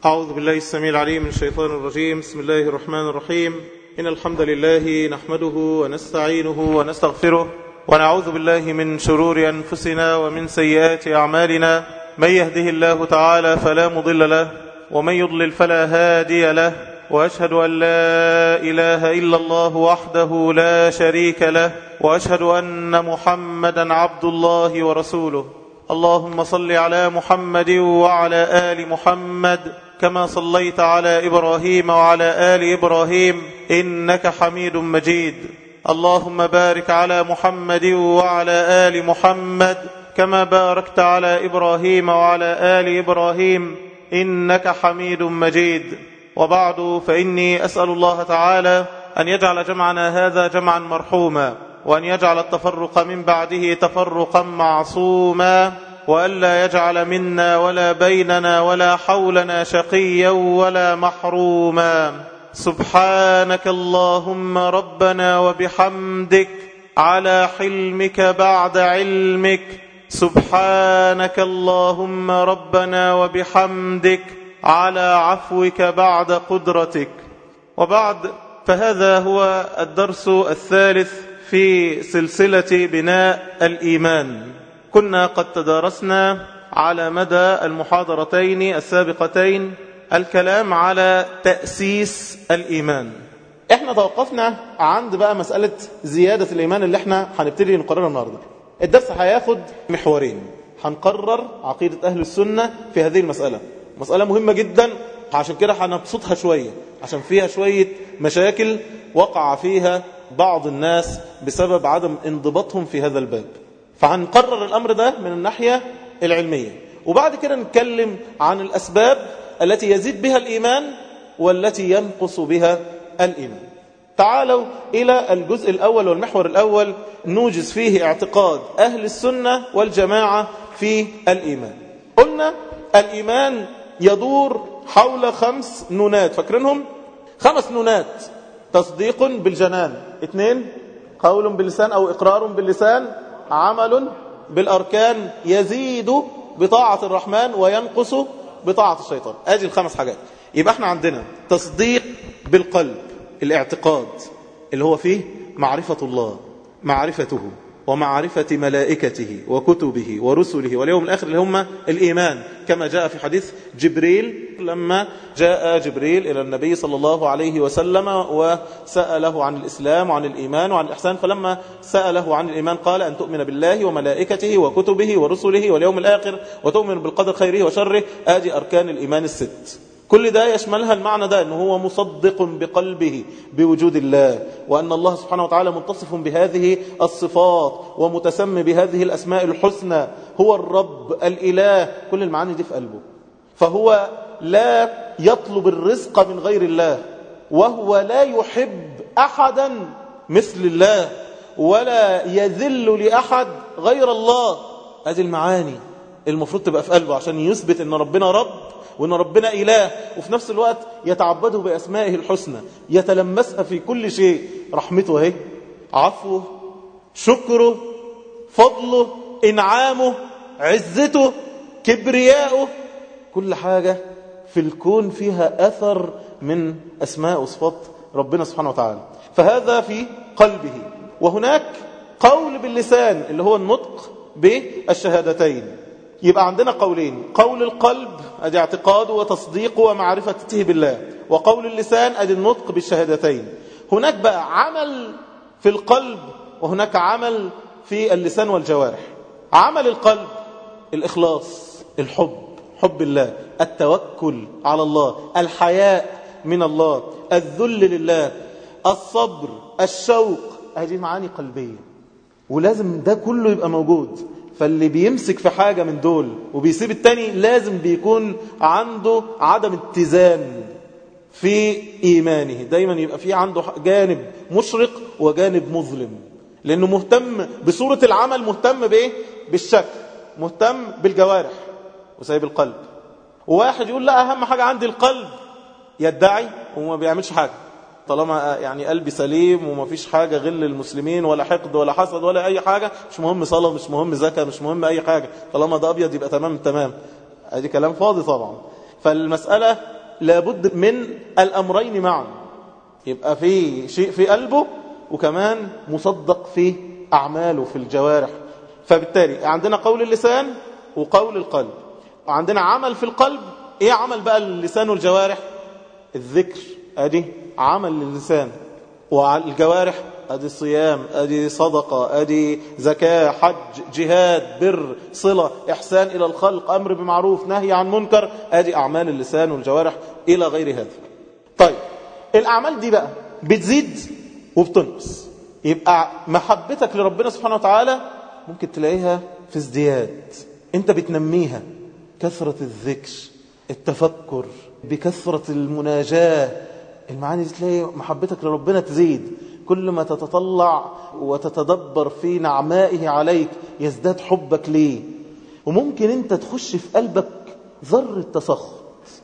أعوذ بالله السميع العليم من الشيطان الرجيم بسم الله الرحمن الرحيم إن الحمد لله نحمده ونستعينه ونستغفره ونعوذ بالله من شرور أنفسنا ومن سيئات أعمالنا من يهده الله تعالى فلا مضل له ومن يضلل فلا هادي له وأشهد أن لا إله إلا الله وحده لا شريك له وأشهد أن محمدا عبد الله ورسوله اللهم صل على محمد وعلى آل محمد كما صليت على إبراهيم وعلى آل إبراهيم إنك حميد مجيد اللهم بارك على محمد وعلى آل محمد كما باركت على إبراهيم وعلى آل إبراهيم إنك حميد مجيد وبعد فإني أسأل الله تعالى أن يجعل جمعنا هذا جمعا مرحوما وأن يجعل التفرق من بعده تفرقا معصوما وألا يجعل منا ولا بيننا ولا حولنا شقيا ولا محروما سبحانك اللهم ربنا وبحمدك على حلمك بعد علمك سبحانك اللهم ربنا وبحمدك على عفوك بعد قدرتك وبعد فهذا هو الدرس الثالث في سلسلة بناء الإيمان كنا قد تدارسنا على مدى المحاضرتين السابقتين الكلام على تأسيس الإيمان احنا توقفنا عند بقى مسألة زيادة الإيمان اللي احنا هنبتدي نقررها النهاردة الدرس هياخد محورين هنقرر عقيدة أهل السنة في هذه المسألة مسألة مهمة جدا عشان كده هنبسطها شوية عشان فيها شوية مشاكل وقع فيها بعض الناس بسبب عدم انضباطهم في هذا الباب فهنقرر الأمر ده من الناحية العلمية وبعد كده نتكلم عن الأسباب التي يزيد بها الإيمان والتي ينقص بها الإيمان تعالوا إلى الجزء الأول والمحور الأول نوجز فيه اعتقاد أهل السنة والجماعة في الإيمان قلنا الإيمان يدور حول خمس نونات فاكرينهم خمس نونات تصديق بالجنان اثنين قول باللسان أو إقرار باللسان عمل بالأركان يزيد بطاعة الرحمن وينقص بطاعة الشيطان ادي الخمس حاجات يبقى احنا عندنا تصديق بالقلب الاعتقاد اللي هو فيه معرفة الله معرفته ومعرفة ملائكته وكتبه ورسله واليوم الآخر اللي هم الإيمان كما جاء في حديث جبريل لما جاء جبريل إلى النبي صلى الله عليه وسلم وسأله عن الإسلام وعن الإيمان وعن الإحسان فلما سأله عن الإيمان قال أن تؤمن بالله وملائكته وكتبه ورسله واليوم الآخر وتؤمن بالقدر خيره وشره آدي أركان الإيمان الست كل ده يشملها المعنى ده أنه هو مصدق بقلبه بوجود الله وأن الله سبحانه وتعالى متصف بهذه الصفات ومتسمي بهذه الأسماء الحسنى هو الرب الإله كل المعاني دي في قلبه فهو لا يطلب الرزق من غير الله وهو لا يحب أحدا مثل الله ولا يذل لأحد غير الله هذه المعاني المفروض تبقى في قلبه عشان يثبت أن ربنا رب وأن ربنا إله وفي نفس الوقت يتعبده بأسمائه الحسنى يتلمسها في كل شيء رحمته اهي عفوه شكره فضله إنعامه عزته كبرياؤه كل حاجة في الكون فيها أثر من أسماء وصفات ربنا سبحانه وتعالى فهذا في قلبه وهناك قول باللسان اللي هو النطق بالشهادتين يبقى عندنا قولين قول القلب ادي اعتقاده وتصديقه ومعرفته بالله وقول اللسان ادي النطق بالشهادتين هناك بقى عمل في القلب وهناك عمل في اللسان والجوارح عمل القلب الإخلاص الحب حب الله التوكل على الله الحياء من الله الذل لله الصبر الشوق هذه معاني قلبية ولازم ده كله يبقى موجود فاللي بيمسك في حاجة من دول وبيسيب التاني لازم بيكون عنده عدم اتزان في إيمانه دايما يبقى في عنده جانب مشرق وجانب مظلم لأنه مهتم بصورة العمل مهتم بإيه؟ بالشكل مهتم بالجوارح وسايب القلب وواحد يقول لا أهم حاجة عندي القلب يدعي وما بيعملش حاجة طالما يعني قلبي سليم وما فيش حاجة غل المسلمين ولا حقد ولا حسد ولا أي حاجة مش مهم صلاة مش مهم زكاة مش مهم أي حاجة طالما ده أبيض يبقى تمام تمام ادي كلام فاضي طبعا فالمسألة لابد من الأمرين معا يبقى في شيء في قلبه وكمان مصدق في أعماله في الجوارح فبالتالي عندنا قول اللسان وقول القلب وعندنا عمل في القلب ايه عمل بقى اللسان والجوارح الذكر ادي عمل للسان والجوارح ادي صيام ادي صدقة ادي زكاة حج جهاد بر صلة احسان الى الخلق امر بمعروف نهي عن منكر ادي اعمال اللسان والجوارح الى غير هذا طيب الاعمال دي بقى بتزيد وبتنقص يبقى محبتك لربنا سبحانه وتعالى ممكن تلاقيها في ازدياد انت بتنميها كثرة الذكر التفكر بكثرة المناجاة المعاني دي تلاقي محبتك لربنا تزيد كل ما تتطلع وتتدبر في نعمائه عليك يزداد حبك ليه وممكن انت تخش في قلبك ذرة تسخط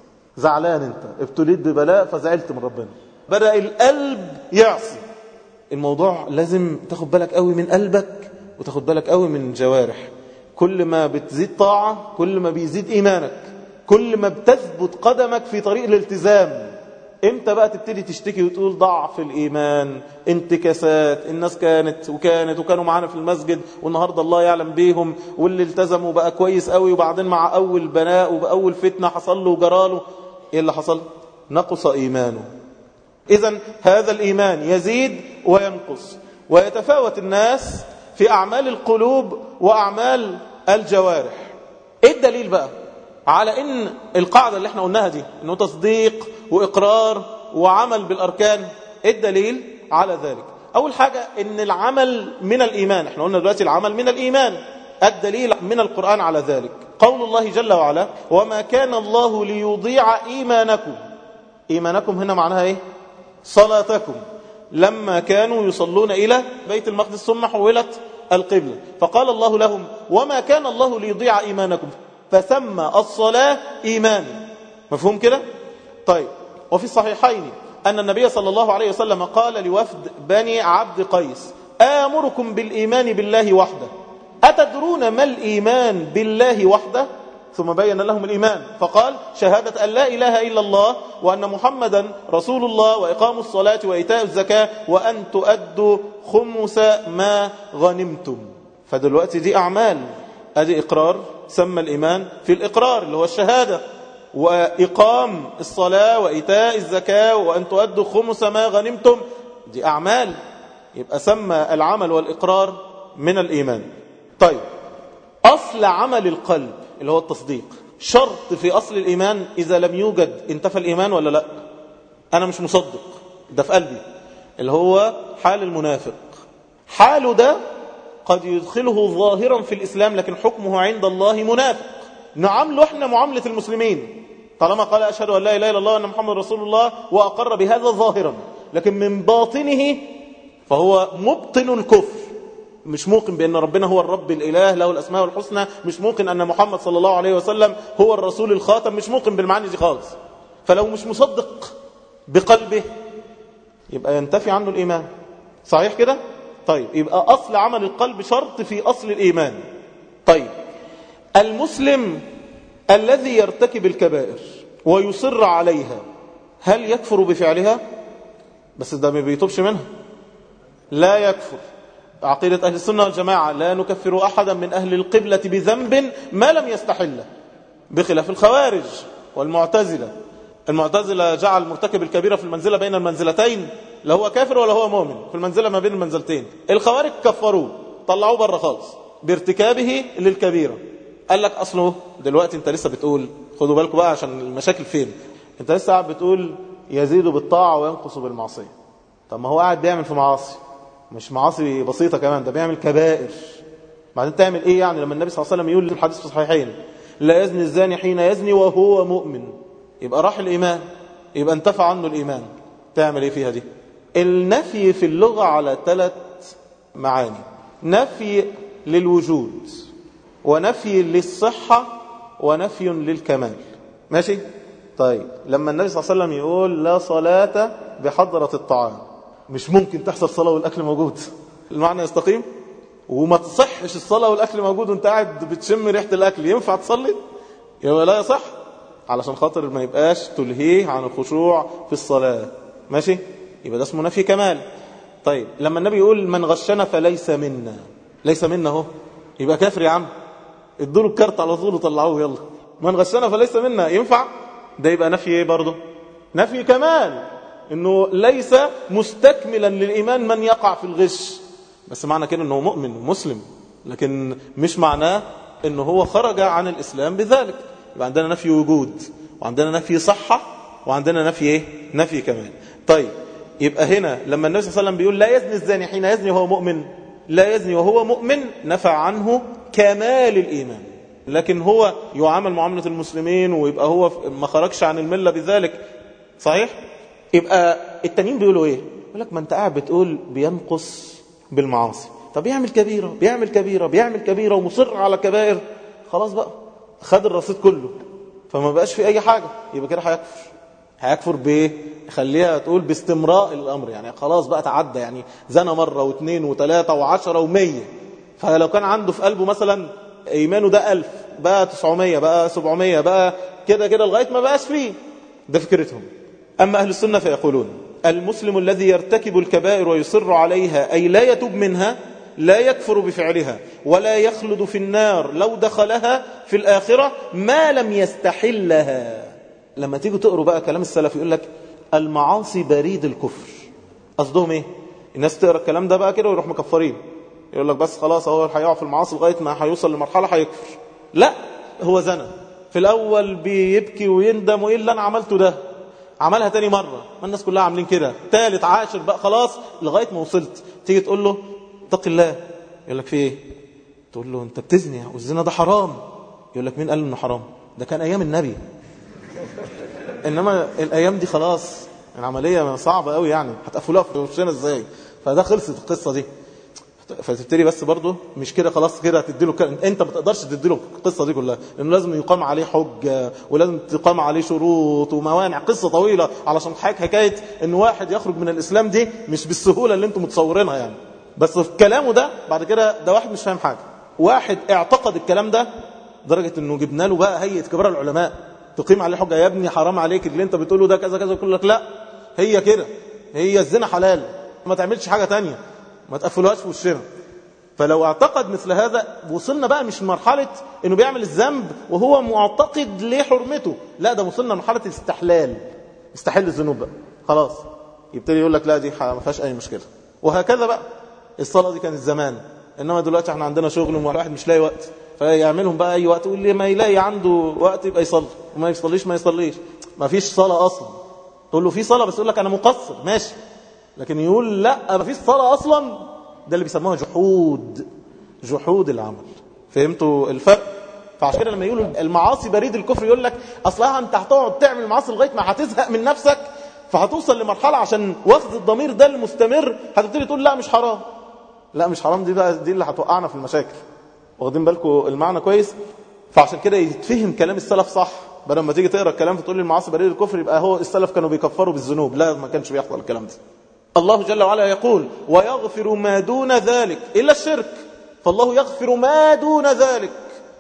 زعلان انت ابتليت ببلاء فزعلت من ربنا بدأ القلب يعصي الموضوع لازم تاخد بالك قوي من قلبك وتاخد بالك قوي من الجوارح كل ما بتزيد طاعة كل ما بيزيد إيمانك كل ما بتثبت قدمك في طريق الالتزام امتى بقى تبتدي تشتكي وتقول ضعف الإيمان انتكاسات الناس كانت وكانت وكانوا معانا في المسجد والنهاردة الله يعلم بيهم واللي التزموا بقى كويس قوي وبعدين مع أول بناء وبأول فتنة حصل له وجراله ايه اللي حصل نقص إيمانه إذا هذا الإيمان يزيد وينقص ويتفاوت الناس في أعمال القلوب وأعمال الجوارح إيه الدليل بقى على إن القاعدة اللي احنا قلناها دي إنه تصديق وإقرار وعمل بالأركان إيه الدليل على ذلك أول حاجة إن العمل من الإيمان احنا قلنا دلوقتي العمل من الإيمان الدليل من القرآن على ذلك قول الله جل وعلا وما كان الله ليضيع إيمانكم إيمانكم هنا معناها إيه صلاتكم لما كانوا يصلون إلى بيت المقدس ثم حولت القبلة فقال الله لهم وما كان الله ليضيع إيمانكم فسمى الصلاة إيمان مفهوم كده؟ طيب وفي الصحيحين أن النبي صلى الله عليه وسلم قال لوفد بني عبد قيس آمركم بالإيمان بالله وحده أتدرون ما الإيمان بالله وحده ثم بين لهم الإيمان فقال شهادة أن لا إله إلا الله وأن محمدا رسول الله وإقام الصلاة وإيتاء الزكاة وأن تؤدوا خمس ما غنمتم فدلوقتي دي أعمال أدي إقرار سمى الإيمان في الإقرار اللي هو الشهادة وإقام الصلاة وإيتاء الزكاة وأن تؤدوا خمس ما غنمتم دي أعمال يبقى سمى العمل والإقرار من الإيمان طيب أصل عمل القلب اللي هو التصديق شرط في أصل الإيمان إذا لم يوجد انتفى الإيمان ولا لا أنا مش مصدق ده في قلبي اللي هو حال المنافق حاله ده قد يدخله ظاهرا في الإسلام لكن حكمه عند الله منافق نعامله احنا معاملة المسلمين طالما قال أشهد أن لا إله إلا الله وأن محمد رسول الله وأقر بهذا ظاهرا لكن من باطنه فهو مبطن الكفر مش موقن بأن ربنا هو الرب الإله له الأسماء الحسنى مش موقن أن محمد صلى الله عليه وسلم هو الرسول الخاتم مش موقن بالمعاني دي خالص فلو مش مصدق بقلبه يبقى ينتفي عنه الإيمان صحيح كده؟ طيب يبقى أصل عمل القلب شرط في أصل الإيمان طيب المسلم الذي يرتكب الكبائر ويصر عليها هل يكفر بفعلها؟ بس ده ما بيتوبش منها لا يكفر عقيدة أهل السنة والجماعة لا نكفر أحدا من أهل القبلة بذنب ما لم يستحله بخلاف الخوارج والمعتزلة المعتزلة جعل مرتكب الكبيرة في المنزلة بين المنزلتين لا هو كافر ولا هو مؤمن في المنزلة ما بين المنزلتين الخوارج كفروه طلعوه بره خالص بارتكابه للكبيرة قال لك أصله دلوقتي انت لسه بتقول خدوا بالكم بقى عشان المشاكل فين انت لسه قاعد بتقول يزيد بالطاعة وينقص بالمعصية طب ما هو قاعد بيعمل في معاصي مش معاصي بسيطة كمان ده بيعمل كبائر بعدين تعمل ايه يعني لما النبي صلى الله عليه وسلم يقول الحديث في الصحيحين لا يزني الزاني حين يزني وهو مؤمن يبقى راح الإيمان يبقى انتفع عنه الإيمان تعمل ايه فيها دي النفي في اللغة على ثلاث معاني نفي للوجود ونفي للصحة ونفي للكمال ماشي طيب لما النبي صلى الله عليه وسلم يقول لا صلاة بحضرة الطعام مش ممكن تحصل صلاة والأكل موجود المعنى يستقيم وما تصحش الصلاة والأكل موجود وانت قاعد بتشم ريحة الأكل ينفع تصلي يبقى لا يصح علشان خاطر ما يبقاش تلهيه عن الخشوع في الصلاة ماشي يبقى ده اسمه نفي كمال طيب لما النبي يقول من غشنا فليس منا ليس منا اهو يبقى كافر يا عم ادوا له الكارت على طول وطلعوه يلا من غشنا فليس منا ينفع ده يبقى نفي ايه برضه نفي كمال انه ليس مستكملا للايمان من يقع في الغش بس معنى كده انه مؤمن ومسلم لكن مش معناه انه هو خرج عن الاسلام بذلك يبقى عندنا نفي وجود وعندنا نفي صحة وعندنا نفي ايه نفي كمال طيب يبقى هنا لما النبي صلى الله عليه وسلم بيقول لا يزني الزاني حين يزني وهو مؤمن لا يزني وهو مؤمن نفع عنه كمال الإيمان لكن هو يعامل معاملة المسلمين ويبقى هو ما خرجش عن الملة بذلك صحيح يبقى التانيين بيقولوا ايه يقول لك ما انت قاعد بتقول بينقص بالمعاصي طب بيعمل كبيرة بيعمل كبيرة بيعمل كبيرة ومصر على كبائر خلاص بقى خد الرصيد كله فما بقاش في اي حاجة يبقى كده هيكفر هيكفر بايه خليها تقول باستمراء الامر يعني خلاص بقى تعدى يعني زنا مرة واثنين وثلاثة وعشرة ومية فلو كان عنده في قلبه مثلا ايمانه ده ألف بقى تسعمية بقى سبعمية بقى كده كده لغاية ما بقاش فيه ده فكرتهم أما أهل السنة فيقولون المسلم الذي يرتكب الكبائر ويصر عليها أي لا يتوب منها لا يكفر بفعلها ولا يخلد في النار لو دخلها في الآخرة ما لم يستحلها لما تيجوا تقروا بقى كلام السلف يقول لك المعاصي بريد الكفر قصدهم ايه الناس تقرا الكلام ده بقى كده ويروح مكفرين يقول لك بس خلاص هو هيقع في المعاصي لغايه ما هيوصل لمرحله هيكفر لا هو زنى في الاول بيبكي ويندم وايه اللي انا عملته ده عملها تاني مرة ما الناس كلها عاملين كده تالت عاشر بقى خلاص لغاية ما وصلت تيجي تقول له اتق الله يقول لك في ايه تقول له انت بتزني والزنا ده حرام يقول لك مين قال انه حرام ده كان ايام النبي انما الايام دي خلاص العملية صعبة قوي يعني هتقفلوها في وشنا ازاي فده خلصت القصة دي فتبتدي بس برضه مش كده خلاص كده هتديله ك... انت ما تقدرش تديله القصه دي كلها لانه لازم يقام عليه حجه ولازم تقام عليه شروط وموانع قصه طويله علشان حكايه حكايه ان واحد يخرج من الاسلام دي مش بالسهوله اللي انتم متصورينها يعني بس في كلامه ده بعد كده ده واحد مش فاهم حاجه واحد اعتقد الكلام ده لدرجه انه جبنا له بقى هيئه كبار العلماء تقيم عليه حجه يا ابني حرام عليك اللي انت بتقوله ده كذا كذا يقول لك لا هي كده هي الزنا حلال ما تعملش حاجه تانية ما تقفلوهاش في وشنا فلو اعتقد مثل هذا وصلنا بقى مش مرحلة انه بيعمل الذنب وهو معتقد لحرمته لا ده وصلنا مرحلة الاستحلال استحل الذنوب بقى خلاص يبتدي يقول لك لا دي ما فيهاش اي مشكلة وهكذا بقى الصلاة دي كانت زمان انما دلوقتي احنا عندنا شغل والواحد مش لاقي وقت فيعملهم بقى اي وقت واللي ما يلاقي عنده وقت يبقى يصلي وما يصليش ما يصليش ما فيش صلاة اصلا تقول له في صلاة بس يقول لك انا مقصر ماشي لكن يقول لا ما فيش صلاة اصلا ده اللي بيسموها جحود جحود العمل فهمتوا الفرق فعشان كده لما يقولوا المعاصي بريد الكفر يقول لك اصلها انت هتقعد تعمل المعاصي لغايه ما هتزهق من نفسك فهتوصل لمرحله عشان واخد الضمير ده المستمر هتبتدي تقول لا مش حرام لا مش حرام دي بقى دي اللي هتوقعنا في المشاكل واخدين بالكم المعنى كويس فعشان كده يتفهم كلام السلف صح بدل ما تيجي تقرا الكلام فتقول لي المعاصي بريد الكفر يبقى هو السلف كانوا بيكفروا بالذنوب لا ما كانش بيحصل الكلام ده الله جل وعلا يقول ويغفر ما دون ذلك إلا الشرك فالله يغفر ما دون ذلك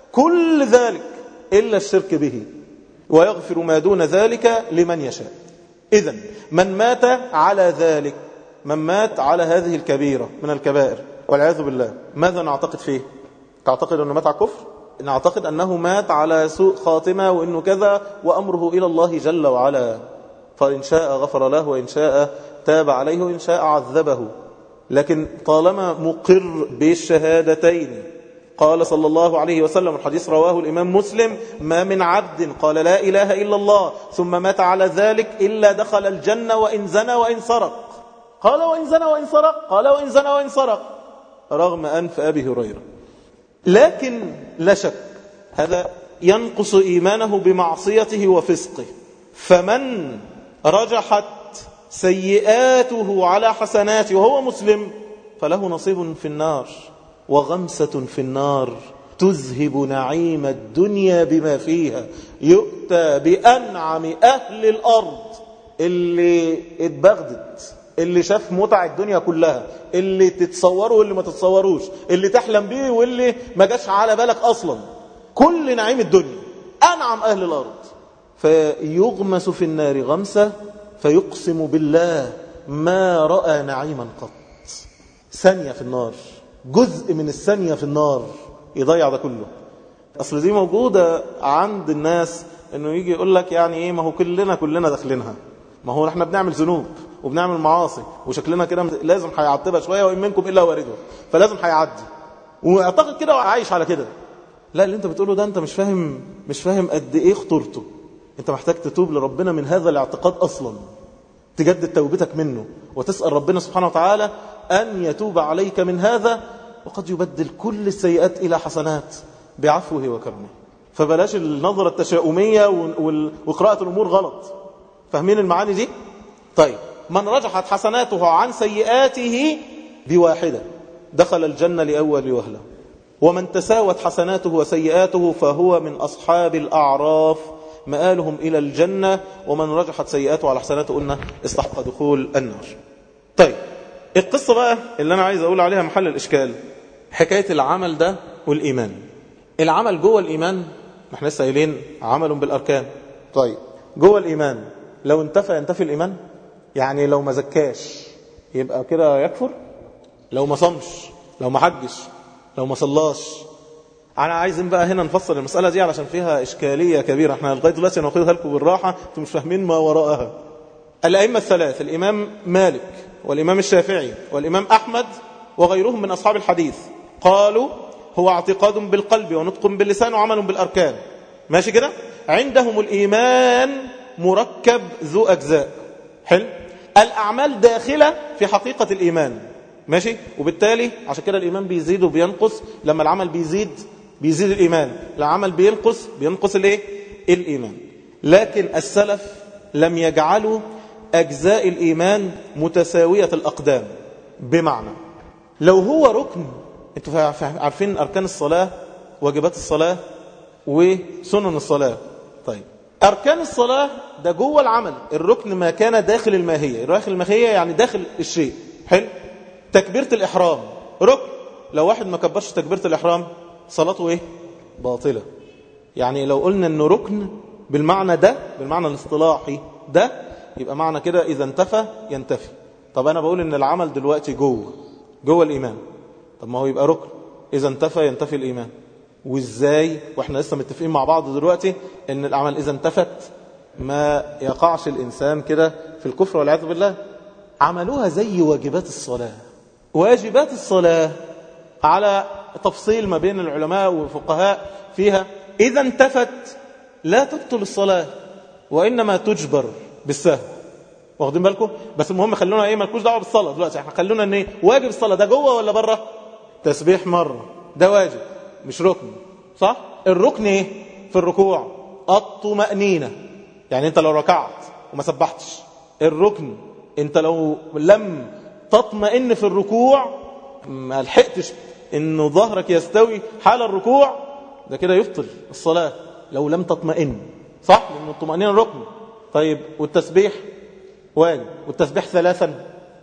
كل ذلك إلا الشرك به ويغفر ما دون ذلك لمن يشاء إذا من مات على ذلك من مات على هذه الكبيرة من الكبائر والعياذ بالله ماذا نعتقد فيه تعتقد أنه مات على الكفر نعتقد أنه مات على سوء خاتمة وأنه كذا وأمره إلى الله جل وعلا فإن شاء غفر له وإن شاء تاب عليه وإن شاء عذبه لكن طالما مقر بالشهادتين قال صلى الله عليه وسلم الحديث رواه الإمام مسلم ما من عبد قال لا إله إلا الله ثم مات على ذلك إلا دخل الجنة وإن زنى وإن سرق قال وإن زنى وإن سرق قال وإن زنى وإن سرق رغم أنف أبي هريرة لكن لا شك هذا ينقص إيمانه بمعصيته وفسقه فمن رجحت سيئاته على حسناته وهو مسلم فله نصيب في النار وغمسة في النار تذهب نعيم الدنيا بما فيها يؤتى بأنعم أهل الأرض اللي اتبغدت اللي شاف متع الدنيا كلها اللي تتصوره واللي ما تتصوروش اللي تحلم بيه واللي ما جاش على بالك أصلا كل نعيم الدنيا أنعم أهل الأرض فيغمس في النار غمسة فيقسم بالله ما رأى نعيما قط ثانية في النار جزء من الثانية في النار يضيع ده كله أصل دي موجودة عند الناس انه يجي يقول لك يعني ايه ما هو كلنا كلنا داخلينها ما هو احنا بنعمل ذنوب وبنعمل معاصي وشكلنا كده لازم هيعتبها شويه وان منكم الا وارده فلازم هيعدي واعتقد كده وعايش على كده لا اللي انت بتقوله ده انت مش فاهم مش فاهم قد ايه خطورته انت محتاج تتوب لربنا من هذا الاعتقاد اصلا تجدد توبتك منه وتسال ربنا سبحانه وتعالى ان يتوب عليك من هذا وقد يبدل كل السيئات الى حسنات بعفوه وكرمه فبلاش النظرة التشاؤمية وقراءة الأمور غلط فاهمين المعاني دي؟ طيب من رجحت حسناته عن سيئاته بواحدة دخل الجنة لأول وهلة ومن تساوت حسناته وسيئاته فهو من أصحاب الأعراف مآلهم إلى الجنة ومن رجحت سيئاته على حسناته قلنا استحق دخول النار طيب القصة بقى اللي أنا عايز أقول عليها محل الإشكال حكاية العمل ده والإيمان العمل جوه الإيمان احنا لسه قايلين عمل بالاركان طيب جوه الايمان لو انتفى ينتفي الايمان يعني لو ما زكاش يبقى كده يكفر لو ما صمش لو ما حجش لو ما صلاش انا عايزين بقى هنا نفصل المساله دي علشان فيها اشكاليه كبيره احنا لغايه دلوقتي هناخدها لكم بالراحه انتم مش فاهمين ما وراءها الائمه الثلاث الامام مالك والامام الشافعي والامام احمد وغيرهم من اصحاب الحديث قالوا هو اعتقاد بالقلب ونطق باللسان وعمل بالأركان ماشي كده عندهم الإيمان مركب ذو أجزاء حلو الأعمال داخلة في حقيقة الإيمان ماشي وبالتالي عشان كده الإيمان بيزيد وبينقص لما العمل بيزيد بيزيد الإيمان العمل بينقص بينقص الايه الإيمان لكن السلف لم يجعلوا أجزاء الإيمان متساوية الأقدام بمعنى لو هو ركن انتوا عارفين أركان الصلاة واجبات الصلاة وسنن الصلاة طيب أركان الصلاة ده جوه العمل الركن ما كان داخل الماهية داخل الماهية يعني داخل الشيء حلو تكبيرة الإحرام ركن لو واحد ما كبرش تكبيرة الإحرام صلاته إيه باطلة يعني لو قلنا أنه ركن بالمعنى ده بالمعنى الاصطلاحي ده يبقى معنى كده إذا انتفى ينتفي طب أنا بقول أن العمل دلوقتي جوه جوه الإيمان طب ما هو يبقى ركن إذا انتفى ينتفي الإيمان وإزاي وإحنا لسه متفقين مع بعض دلوقتي إن الأعمال إذا انتفت ما يقعش الإنسان كده في الكفر والعياذ بالله عملوها زي واجبات الصلاة واجبات الصلاة على تفصيل ما بين العلماء والفقهاء فيها إذا انتفت لا تبطل الصلاة وإنما تجبر بالسهو واخدين بالكم بس المهم خلونا ايه مالكوش دعوه بالصلاه دلوقتي احنا خلونا ان ايه واجب الصلاه ده جوه ولا بره تسبيح مرة ده واجب مش ركن صح الركن ايه في الركوع الطمأنينة يعني انت لو ركعت وما سبحتش الركن انت لو لم تطمئن في الركوع ما لحقتش انه ظهرك يستوي حال الركوع ده كده يفطر الصلاة لو لم تطمئن صح لأن الطمأنينة ركن طيب والتسبيح واجب والتسبيح ثلاثا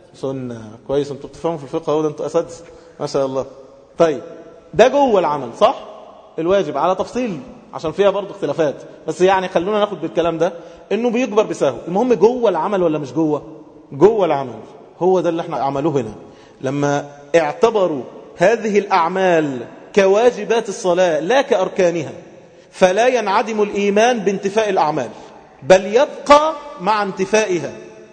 سنة كويس انتوا بتفهموا في الفقه اهو ده انتوا اساتذه ما شاء الله طيب ده جوه العمل صح الواجب على تفصيل عشان فيها برضه اختلافات بس يعني خلونا ناخد بالكلام ده انه بيجبر بسهو المهم جوه العمل ولا مش جوه جوه العمل هو ده اللي احنا عملوه هنا لما اعتبروا هذه الاعمال كواجبات الصلاه لا كاركانها فلا ينعدم الايمان بانتفاء الاعمال بل يبقى مع انتفائها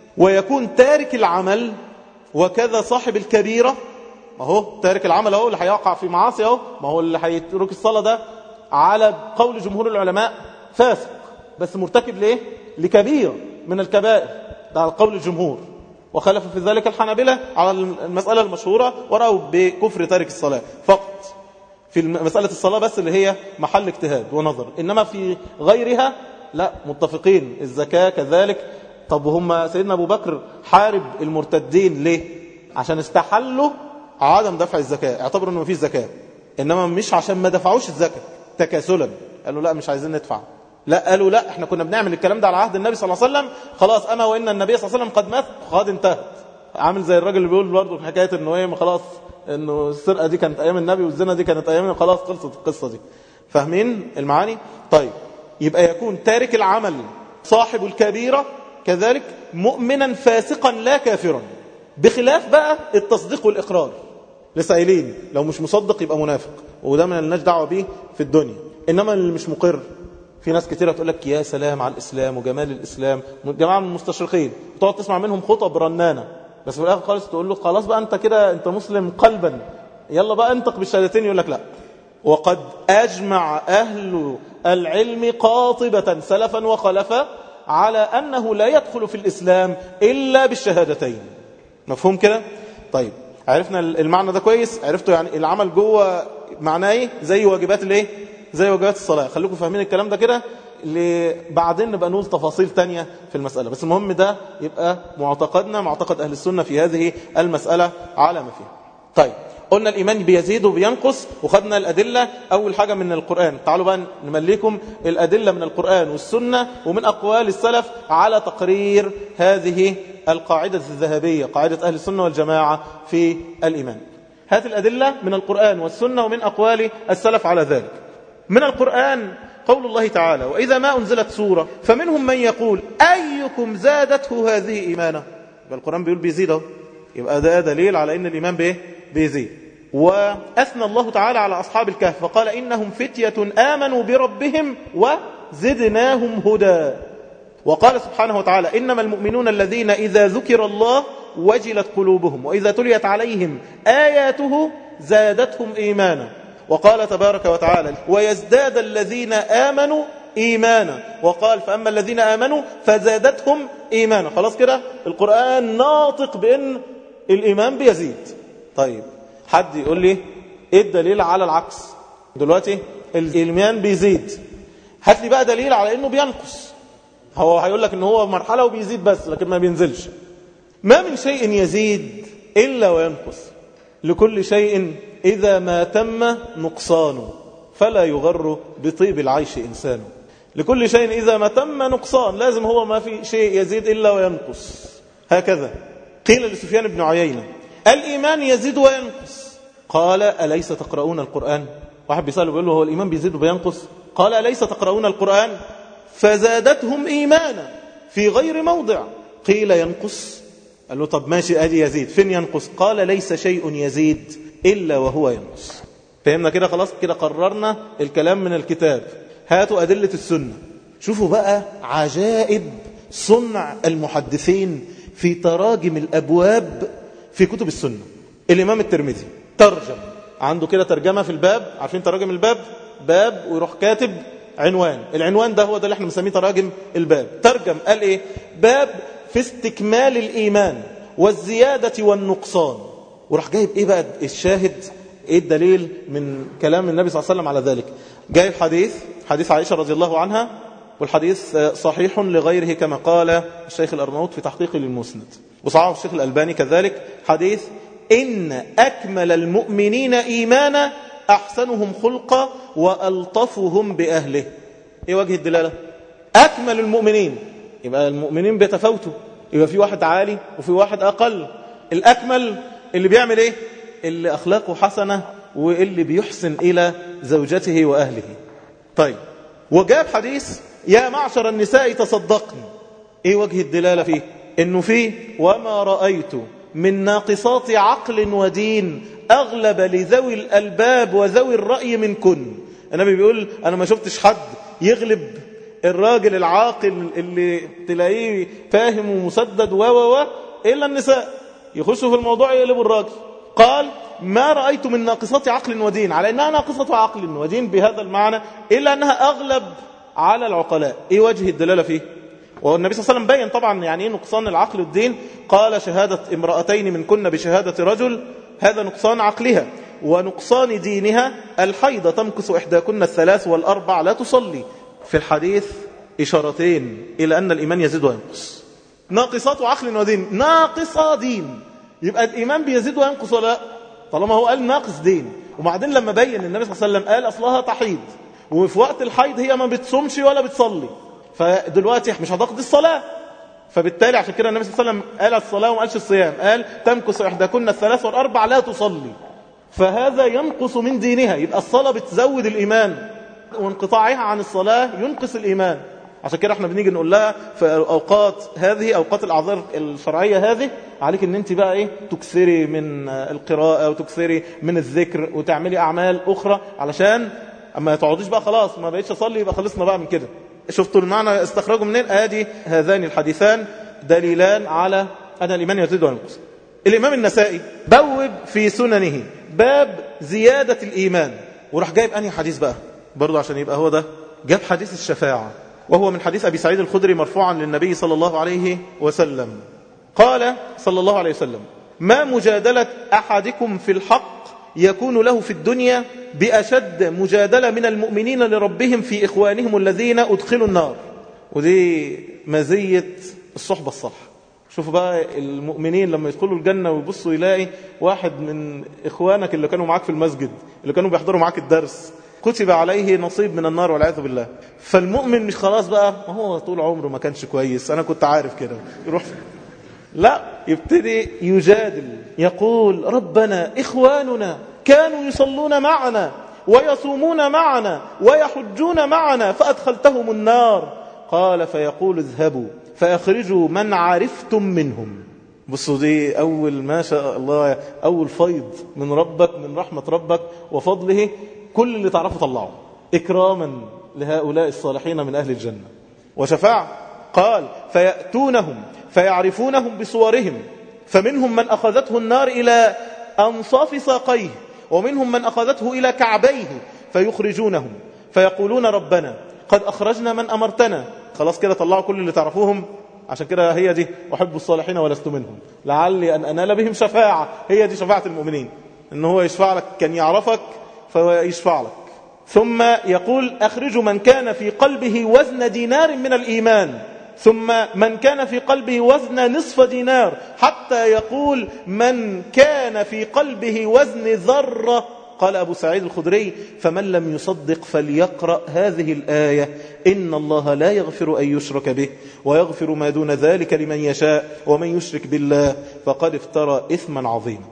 ويكون تارك العمل وكذا صاحب الكبيره ما هو تارك العمل اهو اللي هيقع في معاصي اهو ما هو اللي هيترك الصلاة ده على قول جمهور العلماء فاسق بس مرتكب ليه لكبيرة من الكبائر ده على قول الجمهور وخلف في ذلك الحنابلة على المسألة المشهورة ورأوا بكفر تارك الصلاة فقط في مسألة الصلاة بس اللي هي محل اجتهاد ونظر إنما في غيرها لا متفقين الزكاة كذلك طب وهم سيدنا أبو بكر حارب المرتدين ليه عشان استحلوا عدم دفع الزكاة اعتبروا انه مفيش زكاة انما مش عشان ما دفعوش الزكاة تكاسلا قالوا لا مش عايزين ندفع لا قالوا لا احنا كنا بنعمل الكلام ده على عهد النبي صلى الله عليه وسلم خلاص انا وان النبي صلى الله عليه وسلم قد مات قد انتهت عامل زي الراجل اللي بيقول برضه في حكايه انه ايه خلاص انه السرقه دي كانت ايام النبي والزنا دي كانت ايام خلاص خلصت القصه دي فاهمين المعاني طيب يبقى يكون تارك العمل صاحب الكبيرة كذلك مؤمنا فاسقا لا كافرا بخلاف بقى التصديق والإقرار لسه قايلين لو مش مصدق يبقى منافق وده ما لناش دعوه بيه في الدنيا انما اللي مش مقر في ناس كتيرة تقول لك يا سلام على الإسلام وجمال الإسلام جماعة من المستشرقين تقعد تسمع منهم خطب رنانة بس في الآخر خالص تقول له خلاص بقى أنت كده أنت مسلم قلبا يلا بقى انطق بالشهادتين يقول لك لا وقد أجمع أهل العلم قاطبة سلفا وخلفا على أنه لا يدخل في الإسلام إلا بالشهادتين مفهوم كده؟ طيب عرفنا المعنى ده كويس عرفتوا يعني العمل جوه معناه ايه زي واجبات الايه زي واجبات الصلاه خليكم فاهمين الكلام ده كده بعدين نبقى نقول تفاصيل تانية في المسألة بس المهم ده يبقى معتقدنا معتقد أهل السنة في هذه المسألة على ما فيها طيب قلنا الإيمان بيزيد وبينقص وخدنا الأدلة أول حاجة من القرآن تعالوا بقى نمليكم الأدلة من القرآن والسنة ومن أقوال السلف على تقرير هذه القاعدة الذهبية قاعدة أهل السنة والجماعة في الإيمان هذه الأدلة من القرآن والسنة ومن أقوال السلف على ذلك من القرآن قول الله تعالى وإذا ما أنزلت سورة فمنهم من يقول أيكم زادته هذه إيمانا يبقى القرآن بيقول بيزيده يبقى ده دليل على أن الإيمان بإيه بيزيد وأثنى الله تعالى على أصحاب الكهف فقال إنهم فتية آمنوا بربهم وزدناهم هدى وقال سبحانه وتعالى إنما المؤمنون الذين إذا ذكر الله وجلت قلوبهم وإذا تليت عليهم آياته زادتهم إيمانا وقال تبارك وتعالى ويزداد الذين آمنوا إيمانا وقال فأما الذين آمنوا فزادتهم إيمانا خلاص كده القرآن ناطق بأن الإيمان بيزيد طيب حد يقول لي إيه الدليل على العكس دلوقتي الإيمان بيزيد هات لي بقى دليل على أنه بينقص هو هيقول لك ان هو مرحلة وبيزيد بس لكن ما بينزلش ما من شيء يزيد إلا وينقص لكل شيء إذا ما تم نقصانه فلا يغر بطيب العيش إنسان لكل شيء إذا ما تم نقصان لازم هو ما في شيء يزيد إلا وينقص هكذا قيل لسفيان بن عيينة الإيمان يزيد وينقص قال أليس تقرؤون القرآن واحد بيسأله بيقول له هو الإيمان بيزيد وبينقص قال أليس تقرؤون القرآن فزادتهم إيمانا في غير موضع قيل ينقص قال له طب ماشي أدي يزيد فين ينقص قال ليس شيء يزيد إلا وهو ينقص فهمنا كده خلاص كده قررنا الكلام من الكتاب هاتوا أدلة السنة شوفوا بقى عجائب صنع المحدثين في تراجم الأبواب في كتب السنة الإمام الترمذي ترجم عنده كده ترجمة في الباب عارفين تراجم الباب باب ويروح كاتب عنوان العنوان ده هو ده اللي احنا بنسميه تراجم الباب ترجم قال ايه باب في استكمال الإيمان والزيادة والنقصان وراح جايب ايه بقى الشاهد ايه الدليل من كلام النبي صلى الله عليه وسلم على ذلك جايب حديث حديث عائشة رضي الله عنها والحديث صحيح لغيره كما قال الشيخ الأرنوط في تحقيق للمسند وصححه الشيخ الألباني كذلك حديث إن أكمل المؤمنين إيمانا أحسنهم خلقا وألطفهم بأهله إيه وجه الدلالة أكمل المؤمنين يبقى المؤمنين بيتفاوتوا يبقى في واحد عالي وفي واحد أقل الأكمل اللي بيعمل إيه اللي أخلاقه حسنة واللي بيحسن إلى زوجته وأهله طيب وجاب حديث يا معشر النساء تصدقن إيه وجه الدلالة فيه إنه فيه وما رأيت من ناقصات عقل ودين أغلب لذوي الألباب وذوي الرأي منكن النبي بيقول أنا ما شفتش حد يغلب الراجل العاقل اللي تلاقيه فاهم ومسدد و و إلا النساء يخشوا في الموضوع يقلبوا الراجل قال ما رأيت من ناقصات عقل ودين على أنها ناقصة عقل ودين بهذا المعنى إلا أنها أغلب على العقلاء إيه وجه الدلالة فيه والنبي صلى الله عليه وسلم بين طبعا يعني ايه نقصان العقل والدين قال شهادة امرأتين من كن بشهادة رجل هذا نقصان عقلها ونقصان دينها الحيضة تمكس إحداكن الثلاث والأربع لا تصلي في الحديث إشارتين إلى أن الإيمان يزيد وينقص ناقصات عقل ودين ناقصة دين يبقى الإيمان بيزيد وينقص ولا طالما هو قال ناقص دين وبعدين لما بين النبي صلى الله عليه وسلم قال أصلها تحيض وفي وقت الحيض هي ما بتصومش ولا بتصلي فدلوقتي مش هتقضي الصلاة فبالتالي عشان كده النبي صلى الله عليه وسلم قال الصلاة وما قالش الصيام قال تمكس إحداكن الثلاث والأربع لا تصلي فهذا ينقص من دينها يبقى الصلاة بتزود الإيمان وانقطاعها عن الصلاة ينقص الإيمان عشان كده احنا بنيجي نقول لها في اوقات هذه اوقات الاعذار الشرعيه هذه عليك ان انت بقى ايه تكثري من القراءه وتكثري من الذكر وتعملي اعمال اخرى علشان اما تقعديش بقى خلاص ما بقيتش اصلي يبقى خلصنا بقى من كده شفتوا المعنى استخرجوا منين ادي هذان الحديثان دليلان على ان الايمان يزيد وينقص الامام النسائي بوب في سننه باب زياده الايمان وراح جايب انهي حديث بقى برضه عشان يبقى هو ده جاب حديث الشفاعه وهو من حديث أبي سعيد الخدري مرفوعا للنبي صلى الله عليه وسلم قال صلى الله عليه وسلم ما مجادلة أحدكم في الحق يكون له في الدنيا بأشد مجادلة من المؤمنين لربهم في إخوانهم الذين أدخلوا النار ودي مزية الصحبة الصح شوفوا بقى المؤمنين لما يدخلوا الجنة ويبصوا يلاقي واحد من إخوانك اللي كانوا معاك في المسجد اللي كانوا بيحضروا معاك الدرس كتب عليه نصيب من النار والعياذ بالله فالمؤمن مش خلاص بقى ما هو طول عمره ما كانش كويس انا كنت عارف كده يروح لا يبتدي يجادل يقول ربنا اخواننا كانوا يصلون معنا ويصومون معنا ويحجون معنا فادخلتهم النار قال فيقول اذهبوا فاخرجوا من عرفتم منهم بصوا دي أول ما شاء الله أول فيض من ربك من رحمة ربك وفضله كل اللي تعرفه طلعه إكراما لهؤلاء الصالحين من أهل الجنة وشفاعة قال فيأتونهم فيعرفونهم بصورهم فمنهم من أخذته النار إلى أنصاف ساقيه ومنهم من أخذته إلى كعبيه فيخرجونهم فيقولون ربنا قد أخرجنا من أمرتنا خلاص كده طلعوا كل اللي تعرفوهم عشان كده هي دي أحب الصالحين ولست منهم لعلي أن أنال بهم شفاعة هي دي شفاعة المؤمنين إن هو يشفع لك كان يعرفك فيشفع لك ثم يقول أخرجوا من كان في قلبه وزن دينار من الإيمان ثم من كان في قلبه وزن نصف دينار حتى يقول من كان في قلبه وزن ذرة قال أبو سعيد الخدري فمن لم يصدق فليقرأ هذه الآية إن الله لا يغفر أن يشرك به ويغفر ما دون ذلك لمن يشاء ومن يشرك بالله فقد افترى إثما عظيما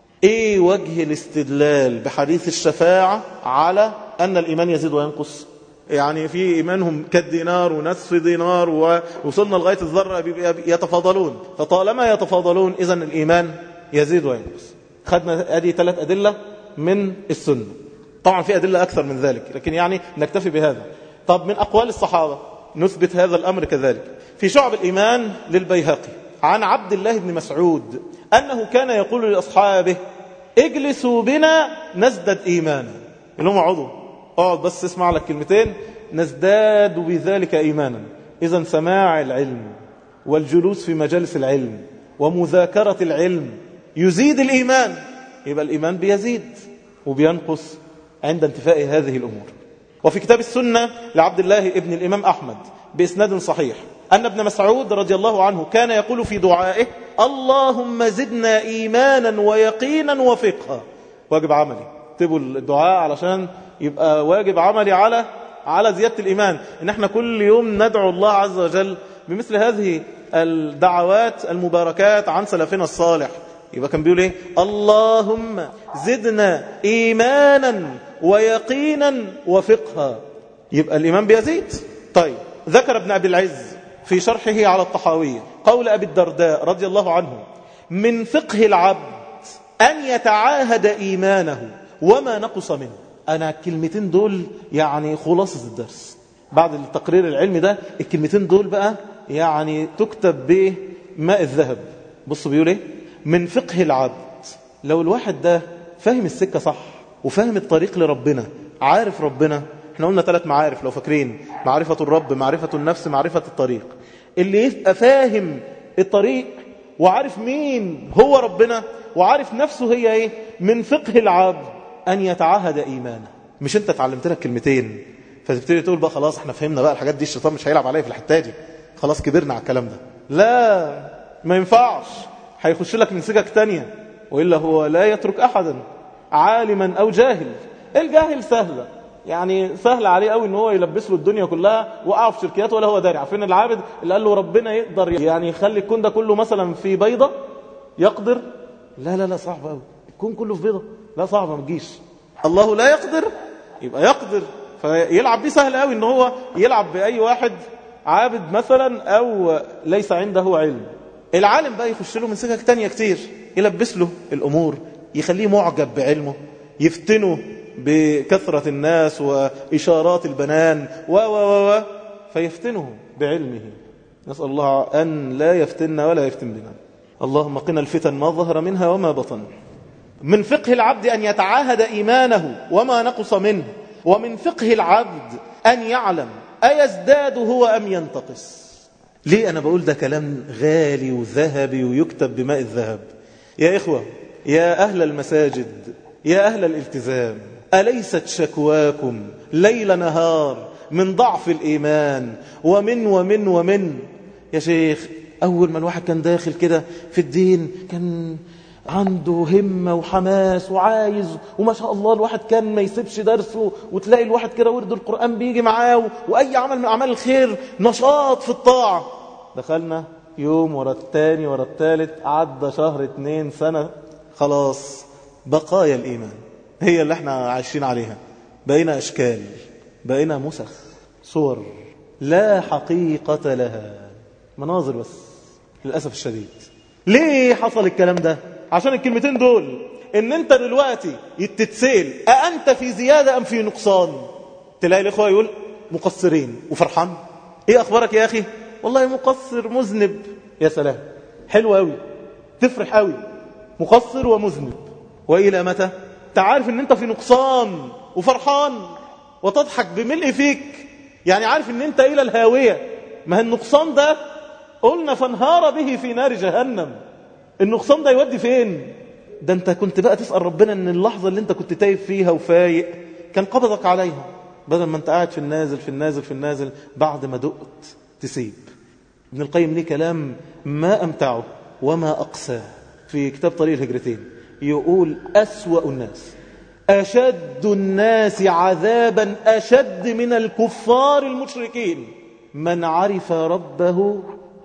ايه وجه الاستدلال بحديث الشفاعة على ان الايمان يزيد وينقص يعني في ايمانهم كالدينار ونصف دينار ووصلنا لغاية الذرة يتفاضلون فطالما يتفاضلون اذا الايمان يزيد وينقص خدنا ادي ثلاث ادلة من السنة طبعا في ادلة اكثر من ذلك لكن يعني نكتفي بهذا طب من اقوال الصحابة نثبت هذا الامر كذلك في شعب الايمان للبيهقي عن عبد الله بن مسعود أنه كان يقول لأصحابه اجلسوا بنا نزدد إيمانا اللي هم عضو اقعد بس اسمع لك كلمتين نزداد بذلك إيمانا إذا سماع العلم والجلوس في مجالس العلم ومذاكرة العلم يزيد الإيمان يبقى الإيمان بيزيد وبينقص عند انتفاء هذه الأمور وفي كتاب السنة لعبد الله ابن الإمام أحمد بإسناد صحيح أن ابن مسعود رضي الله عنه كان يقول في دعائه اللهم زدنا إيمانا ويقينا وفقها واجب عملي اكتبوا الدعاء علشان يبقى واجب عملي على على زيادة الإيمان إن احنا كل يوم ندعو الله عز وجل بمثل هذه الدعوات المباركات عن سلفنا الصالح يبقى كان بيقول ايه اللهم زدنا إيمانا ويقينا وفقها يبقى الإيمان بيزيد طيب ذكر ابن أبي العز في شرحه على الطحاوية قول أبي الدرداء رضي الله عنه من فقه العبد أن يتعاهد إيمانه وما نقص منه أنا الكلمتين دول يعني خلاصة الدرس بعد التقرير العلمي ده الكلمتين دول بقى يعني تكتب بماء الذهب بصوا بيقول ايه من فقه العبد لو الواحد ده فاهم السكة صح وفاهم الطريق لربنا عارف ربنا احنا قلنا ثلاث معارف لو فاكرين معرفة الرب معرفة النفس معرفة الطريق اللي يبقى فاهم الطريق وعارف مين هو ربنا وعارف نفسه هي ايه من فقه العبد ان يتعهد ايمانه مش انت اتعلمت لك كلمتين فتبتدي تقول بقى خلاص احنا فهمنا بقى الحاجات دي الشيطان مش هيلعب عليا في الحته دي خلاص كبرنا على الكلام ده لا ما ينفعش هيخش لك من سكك تانية وإلا هو لا يترك أحدا عالما أو جاهل الجاهل سهلة يعني سهل عليه قوي ان هو يلبس له الدنيا كلها وقع في شركيات ولا هو داري عارفين العابد اللي قال له ربنا يقدر يعني يخلي الكون ده كله مثلا في بيضة يقدر لا لا لا صعب قوي الكون كله في بيضة لا صعب ما تجيش الله لا يقدر يبقى يقدر فيلعب بيه سهل قوي ان هو يلعب بأي واحد عابد مثلا أو ليس عنده علم العالم بقى يخش له من سكك تانية كتير يلبس له الأمور يخليه معجب بعلمه يفتنه بكثرة الناس وإشارات البنان و و و فيفتنه بعلمه نسأل الله أن لا يفتن ولا يفتن بنا اللهم قنا الفتن ما ظهر منها وما بطن من فقه العبد أن يتعاهد إيمانه وما نقص منه ومن فقه العبد أن يعلم أيزداد هو أم ينتقص ليه أنا بقول ده كلام غالي وذهبي ويكتب بماء الذهب يا إخوة يا أهل المساجد يا أهل الالتزام أليست شكواكم ليل نهار من ضعف الإيمان ومن ومن ومن يا شيخ أول ما الواحد كان داخل كده في الدين كان عنده همة وحماس وعايز وما شاء الله الواحد كان ما يسيبش درسه وتلاقي الواحد كده ورد القرآن بيجي معاه وأي عمل من أعمال الخير نشاط في الطاعة دخلنا يوم ورا التاني ورا التالت عدى شهر اتنين سنة خلاص بقايا الإيمان هي اللي احنا عايشين عليها بقينا أشكال بقينا مسخ صور لا حقيقة لها مناظر بس للأسف الشديد ليه حصل الكلام ده عشان الكلمتين دول ان انت دلوقتي تتسأل أأنت في زيادة أم في نقصان تلاقي الإخوة يقول مقصرين وفرحان ايه أخبارك يا أخي والله مقصر مذنب يا سلام حلو قوي تفرح قوي مقصر ومذنب وإلى متى تعرف ان انت في نقصان وفرحان وتضحك بملء فيك يعني عارف ان انت الى الهاوية ما النقصان ده قلنا فانهار به في نار جهنم النقصان ده يودي فين ده انت كنت بقى تسأل ربنا ان اللحظة اللي انت كنت تايب فيها وفايق كان قبضك عليها بدل ما انت قاعد في النازل في النازل في النازل بعد ما دقت تسيب ابن القيم ليه كلام ما أمتعه وما أقساه في كتاب طريق الهجرتين يقول أسوأ الناس أشد الناس عذابا أشد من الكفار المشركين من عرف ربه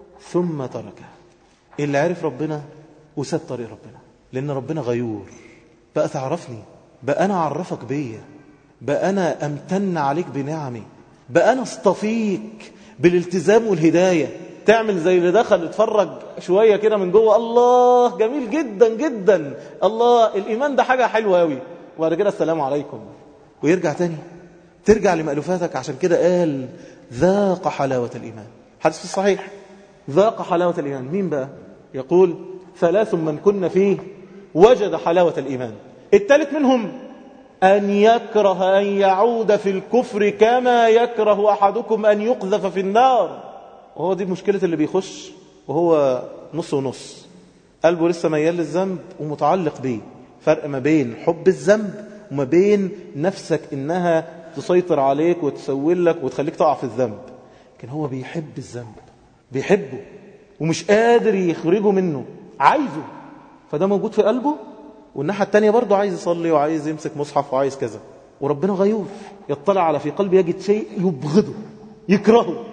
ثم تركه اللي عرف ربنا وساب طريق ربنا لأن ربنا غيور بقى تعرفني بقى أنا أعرفك بيا بقى أنا أمتن عليك بنعمي بقى أنا اصطفيك بالالتزام والهداية تعمل زي اللي دخل اتفرج شوية كده من جوه الله جميل جدا جدا الله الإيمان ده حاجة حلوة قوي وبعد كده السلام عليكم ويرجع تاني ترجع لمألوفاتك عشان كده قال ذاق حلاوة الإيمان حدث في الصحيح ذاق حلاوة الإيمان مين بقى يقول ثلاث من كن فيه وجد حلاوة الإيمان الثالث منهم أن يكره أن يعود في الكفر كما يكره أحدكم أن يقذف في النار وهو دي مشكلة اللي بيخش وهو نص ونص قلبه لسه ميال للذنب ومتعلق بيه فرق ما بين حب الذنب وما بين نفسك إنها تسيطر عليك وتسول لك وتخليك تقع في الذنب لكن هو بيحب الذنب بيحبه ومش قادر يخرجه منه عايزه فده موجود في قلبه والناحية التانية برضه عايز يصلي وعايز يمسك مصحف وعايز كذا وربنا غيور يطلع على في قلبه يجد شيء يبغضه يكرهه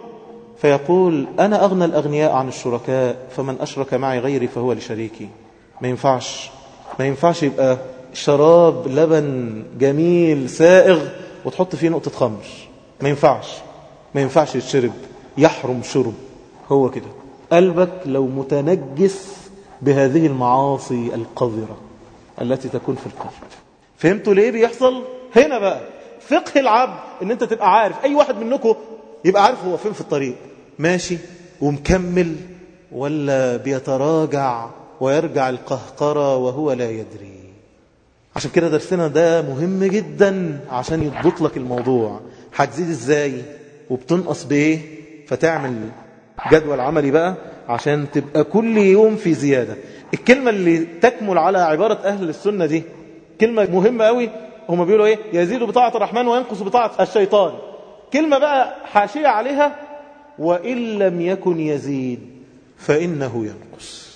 فيقول أنا أغنى الأغنياء عن الشركاء فمن أشرك معي غيري فهو لشريكي ما ينفعش ما ينفعش يبقى شراب لبن جميل سائغ وتحط فيه نقطة خمر ما ينفعش ما ينفعش يتشرب يحرم شرب هو كده قلبك لو متنجس بهذه المعاصي القذرة التي تكون في القلب فهمتوا ليه بيحصل هنا بقى فقه العبد ان انت تبقى عارف اي واحد منكم يبقى عارف هو فين في الطريق ماشي ومكمل ولا بيتراجع ويرجع القهقرة وهو لا يدري عشان كده درسنا ده مهم جدا عشان يضبط لك الموضوع هتزيد ازاي وبتنقص بايه فتعمل جدول عملي بقى عشان تبقى كل يوم في زيادة الكلمة اللي تكمل على عبارة أهل السنة دي كلمة مهمة قوي هم بيقولوا ايه يزيد بطاعة الرحمن وينقص بطاعة الشيطان كلمة بقى حاشية عليها وإن لم يكن يزيد فإنه ينقص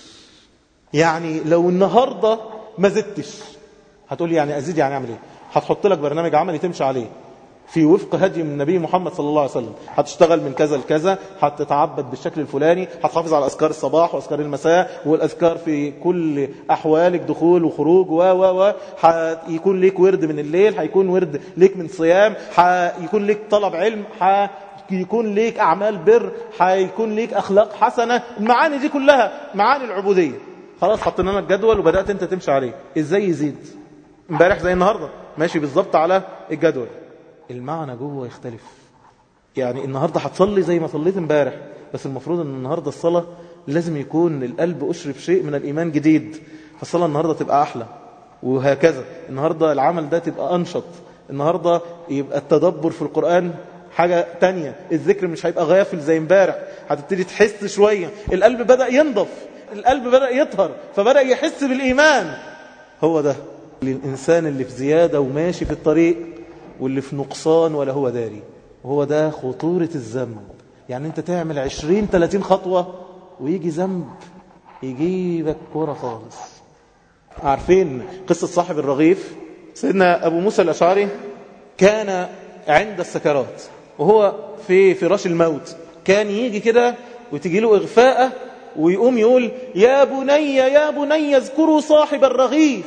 يعني لو النهاردة ما زدتش هتقول لي يعني أزيد يعني أعمل إيه هتحط لك برنامج عملي تمشي عليه في وفق هدي من النبي محمد صلى الله عليه وسلم هتشتغل من كذا لكذا هتتعبد بالشكل الفلاني هتحافظ على أذكار الصباح وأذكار المساء والأذكار في كل أحوالك دخول وخروج و و و هيكون ليك ورد من الليل هيكون ورد ليك من صيام هيكون ليك طلب علم هيكون ليك أعمال بر هيكون ليك أخلاق حسنة المعاني دي كلها معاني العبودية خلاص حطينا لك جدول وبدأت انت تمشي عليه ازاي يزيد امبارح زي النهاردة ماشي بالظبط على الجدول المعنى جوه يختلف يعني النهاردة هتصلي زي ما صليت امبارح بس المفروض ان النهاردة الصلاة لازم يكون القلب أشرب شيء من الإيمان جديد فالصلاة النهاردة تبقى أحلى وهكذا النهاردة العمل ده تبقى أنشط النهاردة يبقى التدبر في القرآن حاجة تانية الذكر مش هيبقى غافل زي امبارح هتبتدي تحس شوية القلب بدأ ينضف القلب بدأ يطهر فبدأ يحس بالإيمان هو ده الإنسان اللي في زيادة وماشي في الطريق واللي في نقصان ولا هو داري وهو ده خطورة الذنب يعني انت تعمل عشرين تلاتين خطوة ويجي ذنب يجيبك كورة خالص عارفين قصة صاحب الرغيف سيدنا أبو موسى الأشعري كان عند السكرات وهو في فراش الموت كان يجي كده وتجي له إغفاءة ويقوم يقول يا بني يا بني اذكروا صاحب الرغيف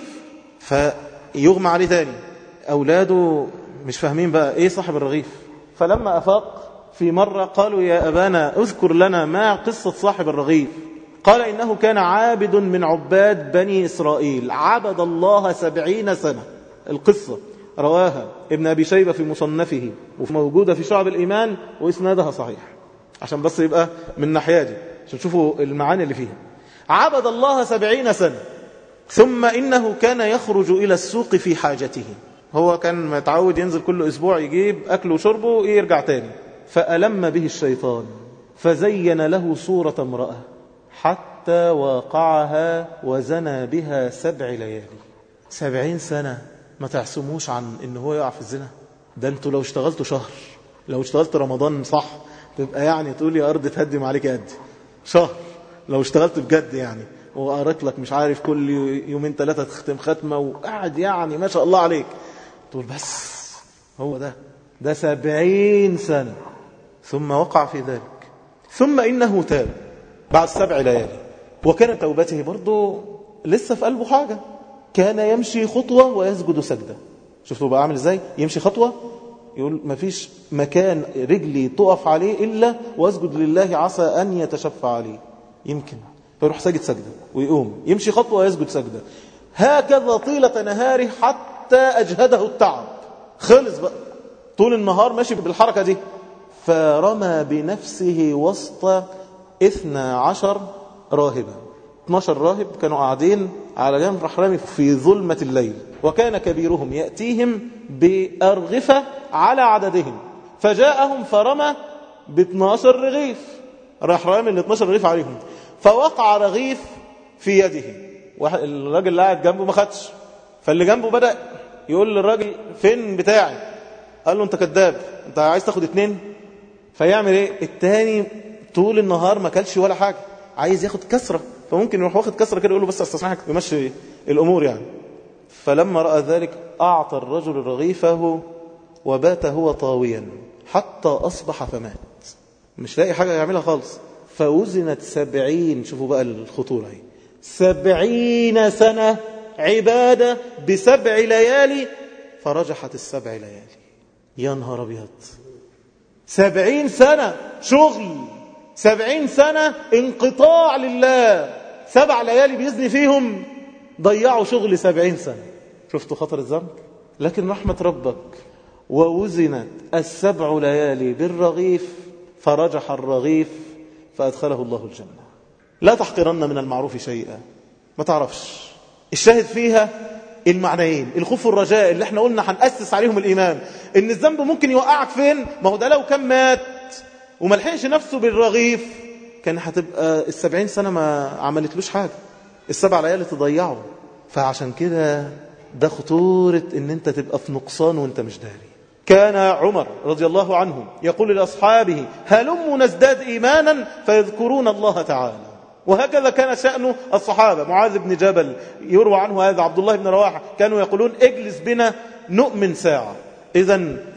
فيغمى عليه تاني أولاده مش فاهمين بقى إيه صاحب الرغيف فلما أفاق في مرة قالوا يا أبانا اذكر لنا ما قصة صاحب الرغيف قال إنه كان عابد من عباد بني إسرائيل عبد الله سبعين سنة القصة رواها ابن أبي شيبة في مصنفه وموجودة في شعب الإيمان وإسنادها صحيح عشان بس يبقى من ناحية دي عشان تشوفوا المعاني اللي فيها عبد الله سبعين سنة ثم إنه كان يخرج إلى السوق في حاجته هو كان متعود ينزل كل أسبوع يجيب أكل وشربه ويرجع تاني فألم به الشيطان فزين له صورة امرأة حتى واقعها وزنى بها سبع ليالي سبعين سنة ما تعصموش عن ان هو يقع في الزنا ده انتوا لو اشتغلتوا شهر لو اشتغلت رمضان صح تبقى يعني تقول يا أرض تهدم عليك قد شهر لو اشتغلت بجد يعني وقريت لك مش عارف كل يومين ثلاثة تختم ختمة وقعد يعني ما شاء الله عليك تقول بس هو ده ده سبعين سنة ثم وقع في ذلك ثم إنه تاب بعد سبع ليالي وكان توبته برضه لسه في قلبه حاجة كان يمشي خطوة ويسجد سجدة شفتوا بقى عامل ازاي يمشي خطوة يقول ما فيش مكان رجلي تقف عليه إلا واسجد لله عسى أن يتشفع عليه يمكن فيروح ساجد سجدة ويقوم يمشي خطوة ويسجد سجدة هكذا طيلة نهاره حتى أجهده التعب خلص بقى طول النهار ماشي بالحركة دي فرمى بنفسه وسط اثنى عشر راهبا 12 راهب كانوا قاعدين على جنب رحرامي في ظلمة الليل وكان كبيرهم يأتيهم بأرغفة على عددهم فجاءهم فرمى ب 12 رغيف راح رامي ال 12 رغيف عليهم فوقع رغيف في يده الراجل اللي قاعد جنبه ما خدش فاللي جنبه بدأ يقول للراجل فين بتاعي قال له انت كذاب انت عايز تاخد اتنين فيعمل ايه التاني طول النهار ما كلش ولا حاجة عايز ياخد كسرة فممكن يروح واخد كسرة كده يقول له بس استسمحك يمشي الامور يعني فلما رأى ذلك أعطى الرجل رغيفه وبات هو طاويا حتى أصبح فمات مش لاقي حاجة يعملها خالص فوزنت سبعين شوفوا بقى الخطورة هي سبعين سنة عبادة بسبع ليالي فرجحت السبع ليالي يا نهار أبيض سبعين سنة شغل سبعين سنة انقطاع لله سبع ليالي بيزني فيهم ضيعوا شغل سبعين سنة شفتوا خطر الذنب لكن رحمة ربك ووزنت السبع ليالي بالرغيف فرجح الرغيف فأدخله الله الجنة لا تحقرن من المعروف شيئا ما تعرفش الشاهد فيها المعنيين الخوف والرجاء اللي احنا قلنا هنأسس عليهم الإيمان ان الذنب ممكن يوقعك فين ما هو ده لو كان مات وما لحقش نفسه بالرغيف كان هتبقى السبعين سنة ما عملتلوش حاجة السبع ليالي تضيعه فعشان كده ده خطورة ان انت تبقى في نقصان وانت مش داري كان عمر رضي الله عنه يقول لأصحابه هلم نزداد إيمانا فيذكرون الله تعالى وهكذا كان شأن الصحابة معاذ بن جبل يروى عنه هذا عبد الله بن رواحة كانوا يقولون اجلس بنا نؤمن ساعة إذا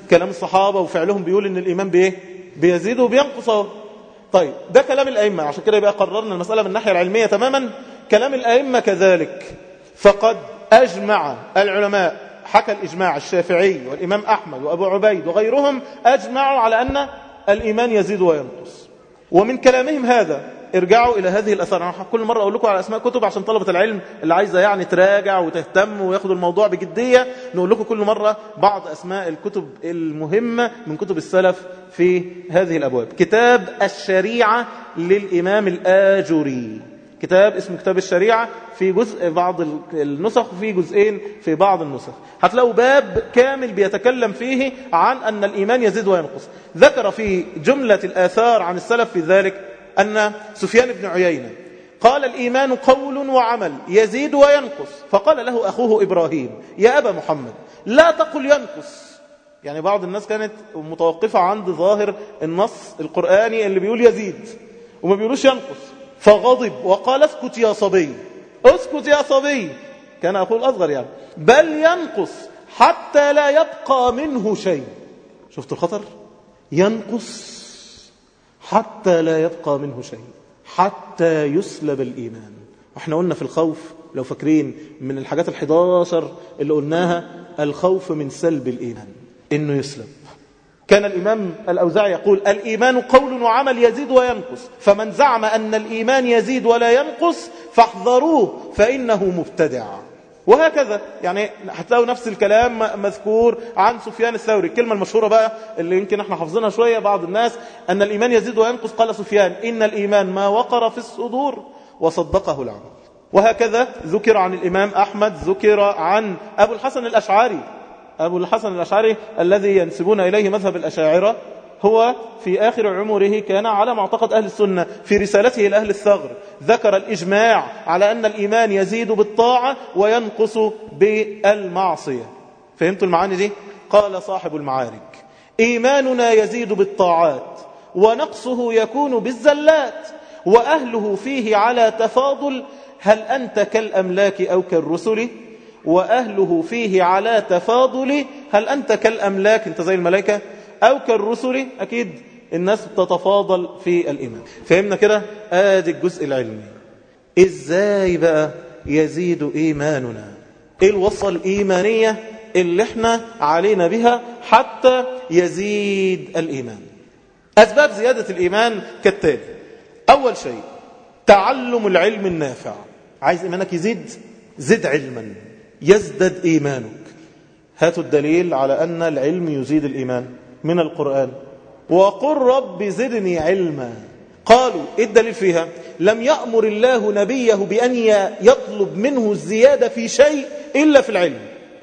كلام الصحابة وفعلهم بيقول ان الإيمان بإيه بيزيد وبينقص اهو طيب ده كلام الأئمة عشان كده يبقى قررنا المسألة من الناحية العلمية تماما كلام الأئمة كذلك فقد أجمع العلماء حكى الإجماع الشافعي والإمام أحمد وأبو عبيد وغيرهم أجمعوا على أن الإيمان يزيد وينقص ومن كلامهم هذا ارجعوا إلى هذه الأثار أنا كل مرة أقول لكم على أسماء كتب عشان طلبة العلم اللي عايزة يعني تراجع وتهتم وياخدوا الموضوع بجدية نقول لكم كل مرة بعض أسماء الكتب المهمة من كتب السلف في هذه الأبواب كتاب الشريعة للإمام الآجري كتاب اسمه كتاب الشريعة في جزء بعض النسخ وفي جزئين في بعض النسخ هتلاقوا باب كامل بيتكلم فيه عن أن الإيمان يزيد وينقص ذكر في جملة الآثار عن السلف في ذلك أن سفيان بن عيينة قال الإيمان قول وعمل يزيد وينقص فقال له أخوه إبراهيم يا أبا محمد لا تقل ينقص يعني بعض الناس كانت متوقفة عند ظاهر النص القرآني اللي بيقول يزيد وما بيقولوش ينقص فغضب وقال اسكت يا صبي اسكت يا صبي كان أخوه الأصغر يعني بل ينقص حتى لا يبقى منه شيء شفتوا الخطر ينقص حتى لا يبقى منه شيء حتى يسلب الإيمان واحنا قلنا في الخوف لو فاكرين من الحاجات الحداشر اللي قلناها الخوف من سلب الإيمان إنه يسلب كان الإمام الأوزاعي يقول الإيمان قول وعمل يزيد وينقص فمن زعم أن الإيمان يزيد ولا ينقص فاحذروه فإنه مبتدع وهكذا يعني هتلاقوا نفس الكلام مذكور عن سفيان الثوري الكلمة المشهورة بقى اللي يمكن احنا حافظينها شوية بعض الناس أن الإيمان يزيد وينقص قال سفيان إن الإيمان ما وقر في الصدور وصدقه العمل وهكذا ذكر عن الإمام أحمد ذكر عن أبو الحسن الأشعري أبو الحسن الأشعري الذي ينسبون إليه مذهب الأشاعرة هو في آخر عمره كان على معتقد أهل السنة في رسالته إلى أهل الثغر ذكر الإجماع على أن الإيمان يزيد بالطاعة وينقص بالمعصية فهمتوا المعاني دي؟ قال صاحب المعارك إيماننا يزيد بالطاعات ونقصه يكون بالزلات وأهله فيه على تفاضل هل أنت كالأملاك أو كالرسل وأهله فيه على تفاضل هل أنت كالأملاك أنت زي الملائكة أو كالرسل أكيد الناس تتفاضل في الإيمان فهمنا كده آدي الجزء العلمي إزاي بقى يزيد إيماننا إيه الوصفة الإيمانية اللي احنا علينا بها حتى يزيد الإيمان أسباب زيادة الإيمان كالتالي أول شيء تعلم العلم النافع عايز إيمانك يزيد زد علما يزدد إيمانك هاتوا الدليل على أن العلم يزيد الإيمان من القرآن وقل رب زدني علما قالوا إيه الدليل فيها لم يأمر الله نبيه بأن يطلب منه الزيادة في شيء إلا في العلم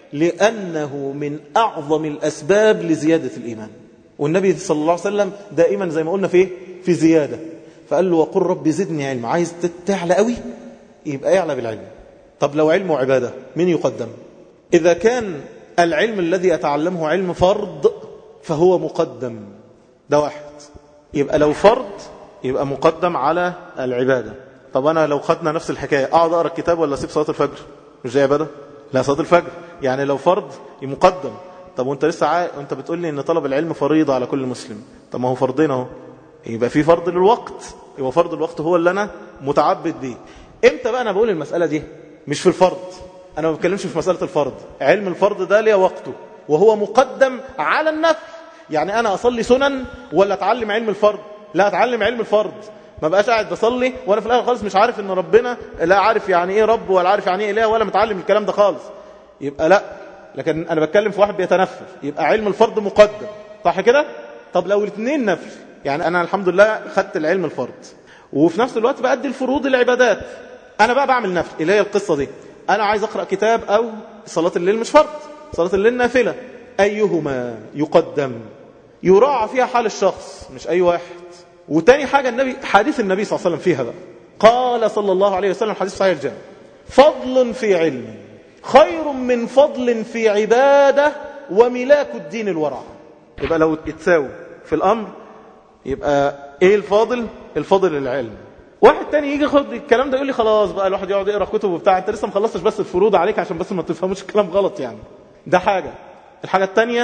لأنه من أعظم الأسباب لزيادة الإيمان والنبي صلى الله عليه وسلم دائما زي ما قلنا فيه في زيادة فقال له وقل رب زدني علما عايز تعلى قوي يبقى يعلى بالعلم طب لو علم وعبادة مين يقدم إذا كان العلم الذي يتعلمه علم فرض فهو مقدم ده واحد يبقى لو فرض يبقى مقدم على العبادة طب أنا لو خدنا نفس الحكاية أقعد أقرأ الكتاب ولا أسيب صلاة الفجر مش زي عبادة لا صلاة الفجر يعني لو فرض مقدم طب وانت لسه عا... انت بتقول لي ان طلب العلم فريضة على كل مسلم طب ما هو فرضين اهو يبقى في فرض للوقت يبقى فرض الوقت هو اللي انا متعبد بيه امتى بقى انا بقول المسألة دي مش في الفرض انا ما بتكلمش في مسألة الفرض علم الفرض ده ليه وقته وهو مقدم على النفل يعني انا اصلي سنن ولا اتعلم علم الفرض لا اتعلم علم الفرض ما بقاش قاعد بصلي وانا في الاخر خالص مش عارف ان ربنا لا عارف يعني ايه رب ولا عارف يعني ايه اله ولا متعلم الكلام ده خالص يبقى لا لكن انا بتكلم في واحد بيتنفل يبقى علم الفرض مقدم صح كده طب لو الاثنين نفل يعني انا الحمد لله خدت العلم الفرض وفي نفس الوقت بأدي الفروض العبادات انا بقى بعمل نفل اللي هي القصه دي انا عايز اقرا كتاب او صلاه الليل مش فرض صلاه الليل نافله ايهما يقدم يراعى فيها حال الشخص مش اي واحد وتاني حاجه النبي حديث النبي صلى الله عليه وسلم فيها بقى قال صلى الله عليه وسلم حديث صحيح الجامع فضل في علم خير من فضل في عباده وملاك الدين الورع يبقى لو يتساوي في الامر يبقى ايه الفاضل الفاضل العلم واحد تاني يجي ياخد الكلام ده يقول لي خلاص بقى الواحد يقعد يقرا كتب وبتاع انت لسه ما خلصتش بس الفروض عليك عشان بس ما تفهموش الكلام غلط يعني ده حاجه الحاجه الثانيه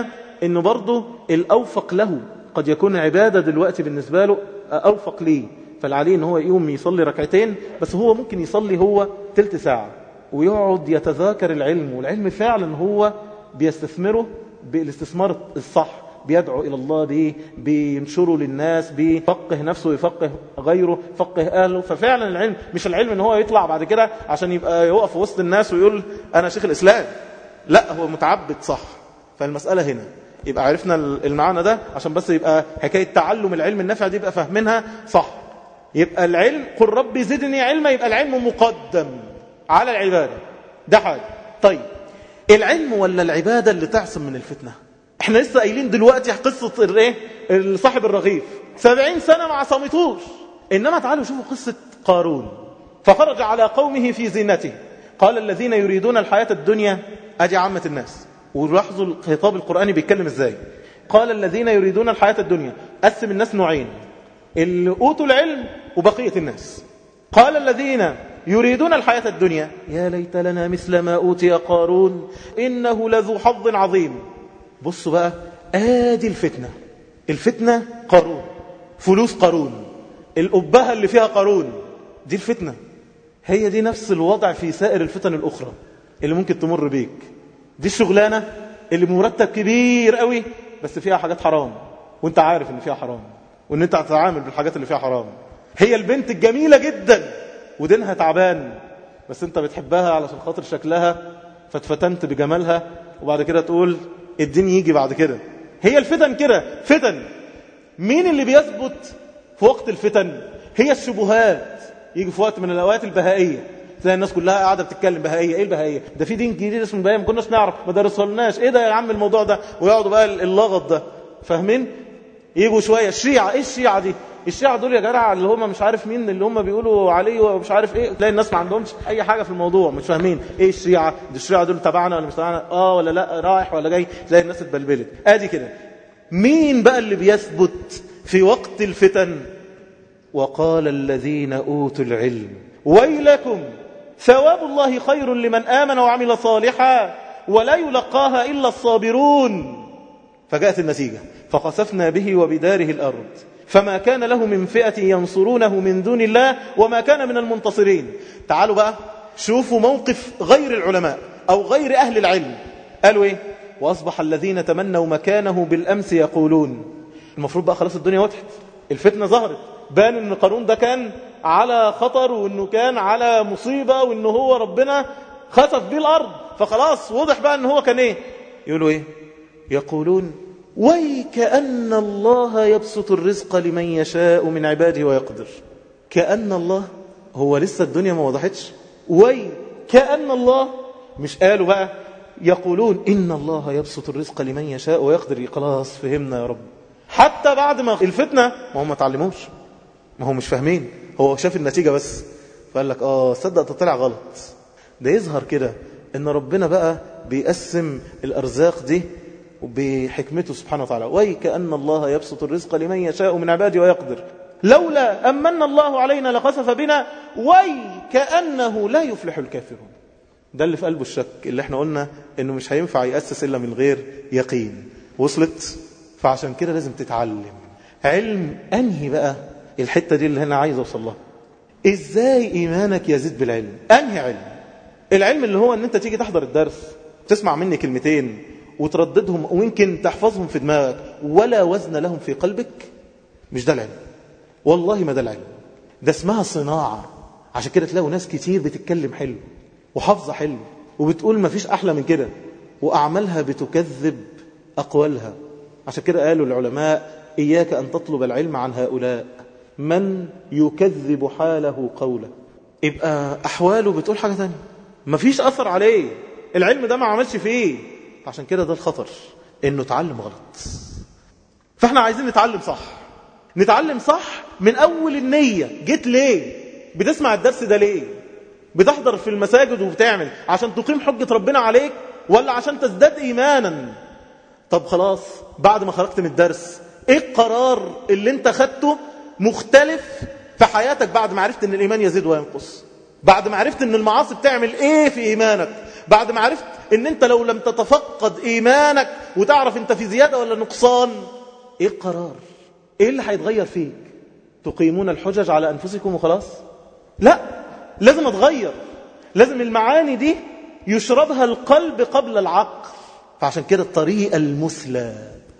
انه برضه الاوفق له قد يكون عبادة دلوقتي بالنسبة له اوفق ليه فالعليه ان هو يقوم يصلي ركعتين بس هو ممكن يصلي هو تلت ساعة ويقعد يتذاكر العلم والعلم فعلا هو بيستثمره بالاستثمار الصح بيدعو إلى الله به بينشره للناس بيفقه نفسه ويفقه غيره فقه أهله ففعلا العلم مش العلم ان هو يطلع بعد كده عشان يبقى يقف وسط الناس ويقول أنا شيخ الإسلام لا هو متعبد صح فالمسألة هنا يبقى عرفنا المعنى ده عشان بس يبقى حكاية تعلم العلم النافع دي يبقى فاهمينها صح يبقى العلم قل ربي زدني علما يبقى العلم مقدم على العبادة ده حاجة طيب العلم ولا العبادة اللي تعصم من الفتنة احنا لسه قايلين دلوقتي قصة الايه صاحب الرغيف سبعين سنة ما عصمتوش انما تعالوا شوفوا قصة قارون فخرج على قومه في زينته قال الذين يريدون الحياة الدنيا ادي عامة الناس ولاحظوا الخطاب القرآني بيتكلم ازاي قال الذين يريدون الحياة الدنيا قسم الناس نوعين اللي اوتوا العلم وبقية الناس قال الذين يريدون الحياة الدنيا يا ليت لنا مثل ما أوتي قارون إنه لذو حظ عظيم بصوا بقى آدي الفتنة الفتنة قارون فلوس قارون الأبهة اللي فيها قارون دي الفتنة هي دي نفس الوضع في سائر الفتن الأخرى اللي ممكن تمر بيك دي الشغلانة اللي مرتب كبير قوي بس فيها حاجات حرام وانت عارف ان فيها حرام وان انت هتتعامل بالحاجات اللي فيها حرام هي البنت الجميلة جدا ودينها تعبان بس انت بتحبها علشان خاطر شكلها فاتفتنت بجمالها وبعد كده تقول الدين يجي بعد كده هي الفتن كده فتن مين اللي بيثبت في وقت الفتن هي الشبهات يجي في وقت من الاوقات البهائيه تلاقي الناس كلها قاعده بتتكلم بهائيه ايه البهائيه ده في دين جديد اسمه البهائيه ما كناش نعرف ما درسهولناش ايه ده يا عم الموضوع ده ويقعدوا بقى اللغط ده فاهمين يجوا شويه الشيعه ايه الشيعه دي الشيعة دول يا جدع اللي هم مش عارف مين اللي هم بيقولوا عليه ومش عارف ايه تلاقي الناس ما عندهمش اي حاجة في الموضوع مش فاهمين ايه الشيعة دي الشيعة دول تبعنا ولا مش تبعنا اه ولا لا رايح ولا جاي تلاقي الناس اتبلبلت ادي كده مين بقى اللي بيثبت في وقت الفتن وقال الذين اوتوا العلم ويلكم ثواب الله خير لمن آمن وعمل صالحا ولا يلقاها إلا الصابرون فجاءت النتيجة فخسفنا به وبداره الأرض فما كان له من فئة ينصرونه من دون الله وما كان من المنتصرين تعالوا بقى شوفوا موقف غير العلماء أو غير أهل العلم قالوا إيه وأصبح الذين تمنوا مكانه بالأمس يقولون المفروض بقى خلاص الدنيا وضحت الفتنة ظهرت بان ان قارون ده كان على خطر وانه كان على مصيبة وانه هو ربنا خسف بيه الارض فخلاص وضح بقى ان هو كان ايه يقولوا ايه يقولون ويكأن الله يبسط الرزق لمن يشاء من عباده ويقدر كأن الله هو لسه الدنيا ما وضحتش ويكأن الله مش قالوا بقى يقولون إن الله يبسط الرزق لمن يشاء ويقدر خلاص فهمنا يا رب حتى بعد ما الفتنة ما هم ما تعلموش ما هم مش فاهمين هو شاف النتيجة بس فقال لك آه صدق تطلع غلط ده يظهر كده إن ربنا بقى بيقسم الأرزاق دي بحكمته سبحانه وتعالى ويكأن الله يبسط الرزق لمن يشاء من عباده ويقدر لولا أمن الله علينا لخسف بنا ويكأنه لا يفلح الكافرون ده اللي في قلبه الشك اللي احنا قلنا انه مش هينفع يأسس إلا من غير يقين وصلت فعشان كده لازم تتعلم علم أنهي بقى الحتة دي اللي هنا عايز أوصل لها إزاي إيمانك يزيد بالعلم أنهي علم العلم اللي هو أن أنت تيجي تحضر الدرس تسمع مني كلمتين وترددهم ويمكن تحفظهم في دماغك ولا وزن لهم في قلبك مش ده العلم والله ما ده العلم ده اسمها صناعة عشان كده تلاقوا ناس كتير بتتكلم حلو وحافظة حلو وبتقول ما فيش أحلى من كده وأعمالها بتكذب أقوالها عشان كده قالوا العلماء إياك أن تطلب العلم عن هؤلاء من يكذب حاله قوله يبقى أحواله بتقول حاجة تانية مفيش أثر عليه العلم ده ما عملش فيه عشان كده ده الخطر انه تعلم غلط فاحنا عايزين نتعلم صح نتعلم صح من اول النية جيت ليه بتسمع الدرس ده ليه بتحضر في المساجد وبتعمل عشان تقيم حجة ربنا عليك ولا عشان تزداد ايمانا طب خلاص بعد ما خرجت من الدرس ايه القرار اللي انت خدته مختلف في حياتك بعد ما عرفت ان الايمان يزيد وينقص بعد ما عرفت ان المعاصي بتعمل ايه في ايمانك بعد ما عرفت ان انت لو لم تتفقد ايمانك وتعرف انت في زيادة ولا نقصان ايه القرار ايه اللي هيتغير فيك تقيمون الحجج على انفسكم وخلاص لا لازم اتغير لازم المعاني دي يشربها القلب قبل العقل فعشان كده الطريقة المثلى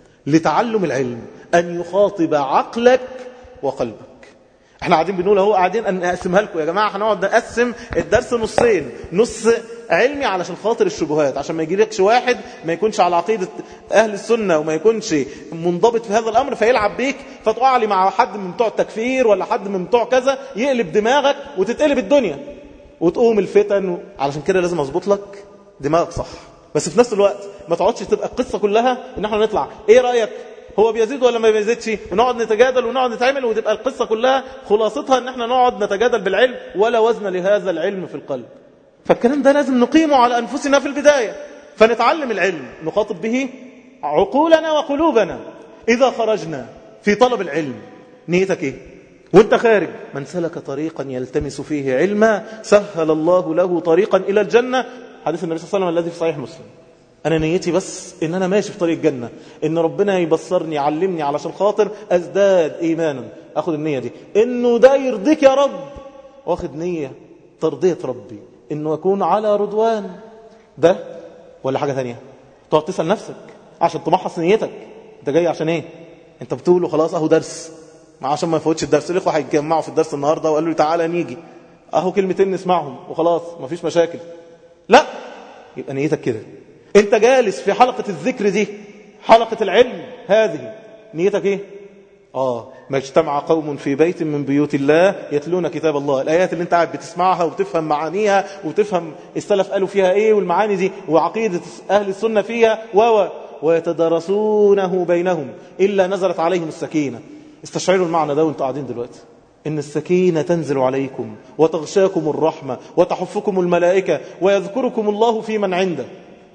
لتعلم العلم أن يخاطب عقلك وقلبك احنا قاعدين بنقول اهو قاعدين ان نقسمها لكم يا جماعه هنقعد نقسم الدرس نصين نص علمي علشان خاطر الشبهات عشان ما يجيلكش واحد ما يكونش على عقيده اهل السنه وما يكونش منضبط في هذا الامر فيلعب بيك فتقع لي مع حد من بتوع التكفير ولا حد من بتوع كذا يقلب دماغك وتتقلب الدنيا وتقوم الفتن و... علشان كده لازم اظبط لك دماغك صح بس في نفس الوقت ما تقعدش تبقى القصه كلها ان احنا نطلع ايه رايك هو بيزيد ولا ما بيزيدش ونقعد نتجادل ونقعد نتعامل وتبقى القصة كلها خلاصتها ان احنا نقعد نتجادل بالعلم ولا وزن لهذا العلم في القلب فالكلام ده لازم نقيمه على أنفسنا في البداية فنتعلم العلم نخاطب به عقولنا وقلوبنا إذا خرجنا في طلب العلم نيتك إيه وانت خارج من سلك طريقا يلتمس فيه علما سهل الله له طريقا إلى الجنة حديث النبي صلى الله عليه وسلم الذي في صحيح مسلم أنا نيتي بس إن أنا ماشي في طريق الجنة إن ربنا يبصرني يعلمني علشان خاطر أزداد إيمانا أخذ النية دي إنه ده يرضيك يا رب واخد نية ترضية ربي إنه أكون على رضوان ده ولا حاجة ثانية تقعد تسأل نفسك عشان تمحص نيتك أنت جاي عشان إيه أنت بتقول خلاص أهو درس ما عشان ما يفوتش الدرس الإخوة هيتجمعوا في الدرس النهاردة وقالوا لي تعالى نيجي أهو كلمتين نسمعهم وخلاص ما فيش مشاكل لا يبقى نيتك كده انت جالس في حلقة الذكر دي حلقة العلم هذه نيتك ايه اه ما اجتمع قوم في بيت من بيوت الله يتلون كتاب الله الآيات اللي انت قاعد بتسمعها وتفهم معانيها وتفهم السلف قالوا فيها ايه والمعاني دي وعقيدة أهل السنة فيها و ويتدرسونه بينهم إلا نزلت عليهم السكينة استشعروا المعنى ده وانتوا قاعدين دلوقتي إن السكينة تنزل عليكم وتغشاكم الرحمة وتحفكم الملائكة ويذكركم الله في من عنده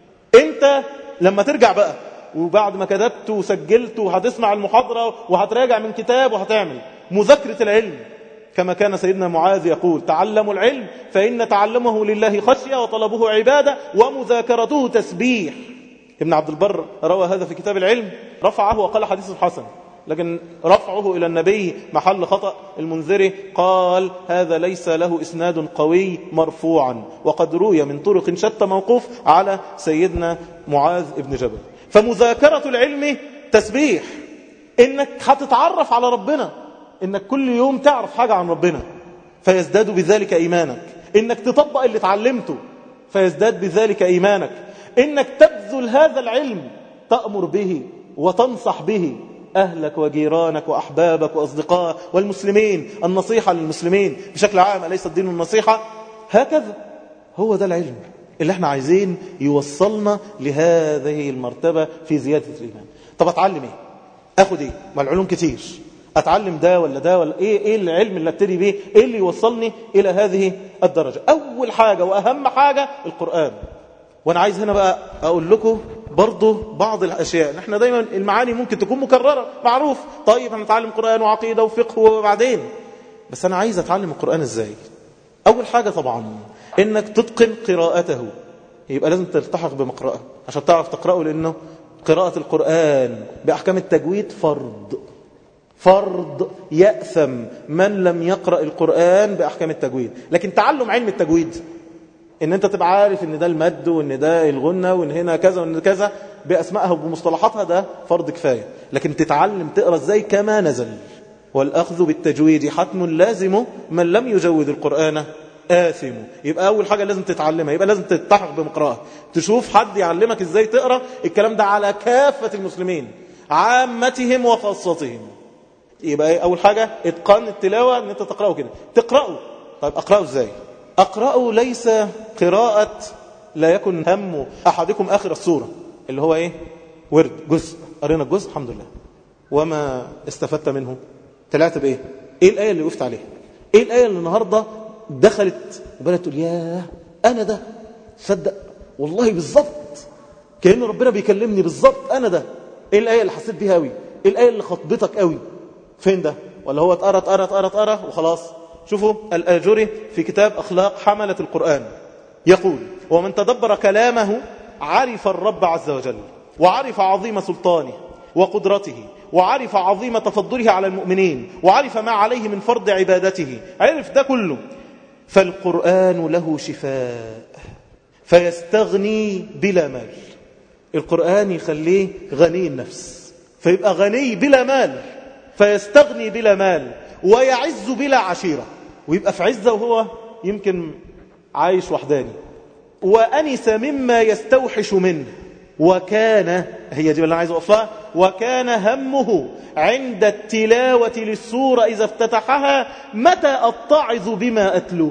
انت لما ترجع بقى وبعد ما كتبت وسجلت وهتسمع المحاضرة وهتراجع من كتاب وهتعمل مذاكرة العلم كما كان سيدنا معاذ يقول تعلموا العلم فإن تعلمه لله خشية وطلبه عبادة ومذاكرته تسبيح ابن عبد البر روى هذا في كتاب العلم رفعه وقال حديث حسن لكن رفعه إلى النبي محل خطأ المنذري قال هذا ليس له إسناد قوي مرفوعا وقد روي من طرق شتى موقوف على سيدنا معاذ بن جبل فمذاكرة العلم تسبيح إنك هتتعرف على ربنا إنك كل يوم تعرف حاجة عن ربنا فيزداد بذلك إيمانك إنك تطبق اللي اتعلمته فيزداد بذلك إيمانك إنك تبذل هذا العلم تأمر به وتنصح به أهلك وجيرانك وأحبابك وأصدقائك والمسلمين النصيحة للمسلمين بشكل عام أليس الدين النصيحة هكذا هو ده العلم اللي احنا عايزين يوصلنا لهذه المرتبة في زيادة الإيمان طب أتعلم إيه أخد إيه ما العلوم كتير أتعلم ده ولا ده ولا إيه, إيه العلم اللي ابتدي بيه إيه اللي يوصلني إلى هذه الدرجة أول حاجة وأهم حاجة القرآن وأنا عايز هنا بقى أقول لكم برضه بعض الأشياء نحن دايما المعاني ممكن تكون مكررة معروف طيب هنتعلم قرآن وعقيدة وفقه وبعدين بس أنا عايز أتعلم القرآن إزاي أول حاجة طبعا إنك تتقن قراءته يبقى لازم تلتحق بمقرأة عشان تعرف تقرأه لأنه قراءة القرآن بأحكام التجويد فرض فرض يأثم من لم يقرأ القرآن بأحكام التجويد لكن تعلم علم التجويد ان انت تبقى عارف ان ده المد وان ده الغنة وان هنا كذا وان كذا باسمائها وبمصطلحاتها ده فرض كفاية لكن تتعلم تقرأ ازاي كما نزل والأخذ بالتجويد حتم لازم من لم يجود القرآن آثم يبقى أول حاجة لازم تتعلمها يبقى لازم تتحق بمقرأة تشوف حد يعلمك ازاي تقرأ الكلام ده على كافة المسلمين عامتهم وخاصتهم يبقى ايه أول حاجة اتقان التلاوة ان انت تقرأه كده تقرأه طيب أقرأه ازاي أقرأه ليس قراءة لا يكن هم أحدكم آخر السورة اللي هو إيه ورد جزء قرينا الجزء الحمد لله وما استفدت منه طلعت بإيه إيه الآية اللي وقفت عليها إيه الآية اللي النهاردة دخلت وبدأت تقول ياه أنا ده صدق والله بالظبط كأن ربنا بيكلمني بالظبط أنا ده إيه الآية اللي حسيت بيها قوي إيه الآية اللي خطبتك قوي فين ده ولا هو اتقرا اتقرا اتقرا اتقرا وخلاص شوفوا الآجري في كتاب أخلاق حملة القرآن يقول ومن تدبر كلامه عرف الرب عز وجل وعرف عظيم سلطانه وقدرته وعرف عظيم تفضله على المؤمنين وعرف ما عليه من فرض عبادته عرف ده كله فالقرآن له شفاء فيستغني بلا مال القرآن يخليه غني النفس فيبقى غني بلا مال فيستغني بلا مال ويعز بلا عشيرة ويبقى في عزة وهو يمكن عايش وحداني وأنس مما يستوحش منه وكان هي دي اللي أنا عايز أقفها وكان همه عند التلاوة للسورة إذا افتتحها متى أتعظ بما أتلو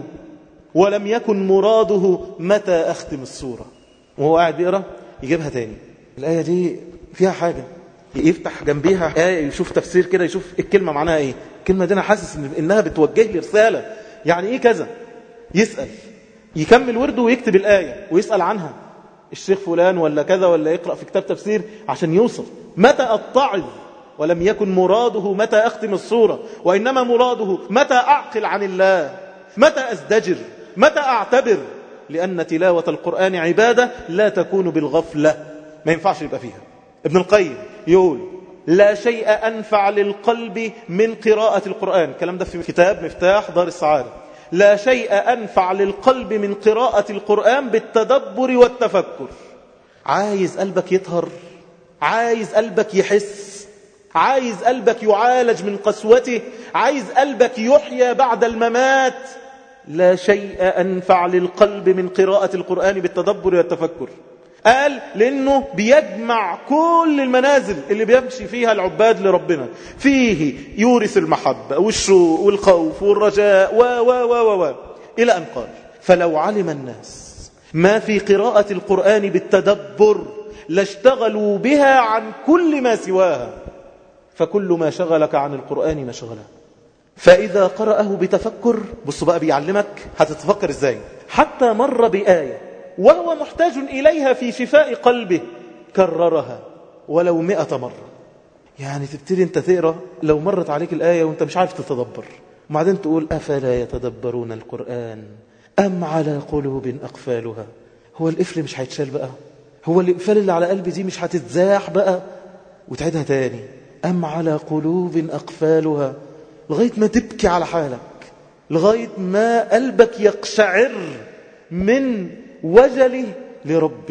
ولم يكن مراده متى أختم السورة وهو قاعد بيقرأ يجيبها تاني الآية دي فيها حاجة يفتح جنبيها آية يشوف تفسير كده يشوف الكلمة معناها إيه الكلمة دي أنا حاسس إنها بتوجه لي رسالة يعني إيه كذا يسأل يكمل ورده ويكتب الآية ويسأل عنها الشيخ فلان ولا كذا ولا يقرأ في كتاب تفسير عشان يوصل متى أتعظ ولم يكن مراده متى أختم الصورة وإنما مراده متى أعقل عن الله متى أزدجر متى أعتبر لأن تلاوة القرآن عبادة لا تكون بالغفلة ما ينفعش يبقى فيها ابن القيم يقول لا شيء أنفع للقلب من قراءة القرآن الكلام ده في كتاب مفتاح دار السعادة لا شيء أنفع للقلب من قراءة القرآن بالتدبر والتفكر عايز قلبك يطهر عايز قلبك يحس عايز قلبك يعالج من قسوته عايز قلبك يحيى بعد الممات لا شيء أنفع للقلب من قراءة القرآن بالتدبر والتفكر قال لأنه بيجمع كل المنازل اللي بيمشي فيها العباد لربنا فيه يورث المحبة والشوق والخوف والرجاء و و و و إلى أن قال فلو علم الناس ما في قراءة القرآن بالتدبر لاشتغلوا بها عن كل ما سواها فكل ما شغلك عن القرآن ما شغله فإذا قرأه بتفكر بص بقى بيعلمك هتتفكر ازاي حتى مر بآية وهو محتاج إليها في شفاء قلبه كررها ولو مئة مرة يعني تبتدي انت تقرأ لو مرت عليك الآية وانت مش عارف تتدبر وبعدين تقول أفلا يتدبرون القرآن أم على قلوب أقفالها هو القفل مش هيتشال بقى هو الإقفال اللي على قلبي دي مش هتتزاح بقى وتعيدها تاني أم على قلوب أقفالها لغاية ما تبكي على حالك لغاية ما قلبك يقشعر من وجله لربه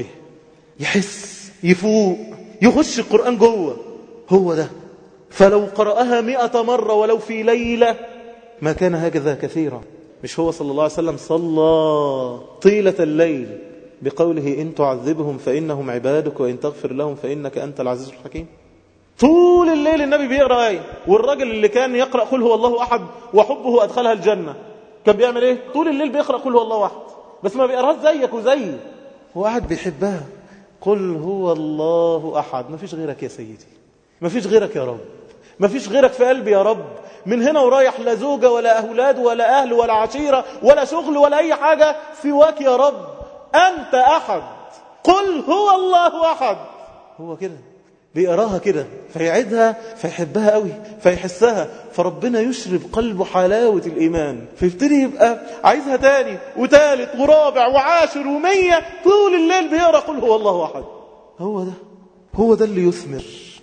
يحس يفوق يخش القرآن جوه هو ده فلو قرأها مئة مرة ولو في ليلة ما كان هكذا كثيرا مش هو صلى الله عليه وسلم صلى طيلة الليل بقوله إن تعذبهم فإنهم عبادك وإن تغفر لهم فإنك أنت العزيز الحكيم طول الليل النبي بيقرأ آية والراجل اللي كان يقرأ قل هو الله أحد وحبه أدخلها الجنة كان بيعمل إيه طول الليل بيقرأ قل هو الله أحد بس ما بيقراهاش زيك وزيي هو قاعد بيحبها قل هو الله أحد ما فيش غيرك يا سيدي ما فيش غيرك يا رب ما فيش غيرك في قلبي يا رب من هنا ورايح لا زوجة ولا أولاد ولا أهل ولا عشيرة ولا شغل ولا أي حاجة سواك يا رب أنت أحد قل هو الله أحد هو كده بيقراها كده فيعيدها فيحبها قوي فيحسها فربنا يشرب قلبه حلاوة الإيمان فيبتدي يبقى عايزها تاني وتالت ورابع وعاشر ومية طول الليل بيقرأ قل هو الله أحد هو ده هو ده اللي يثمر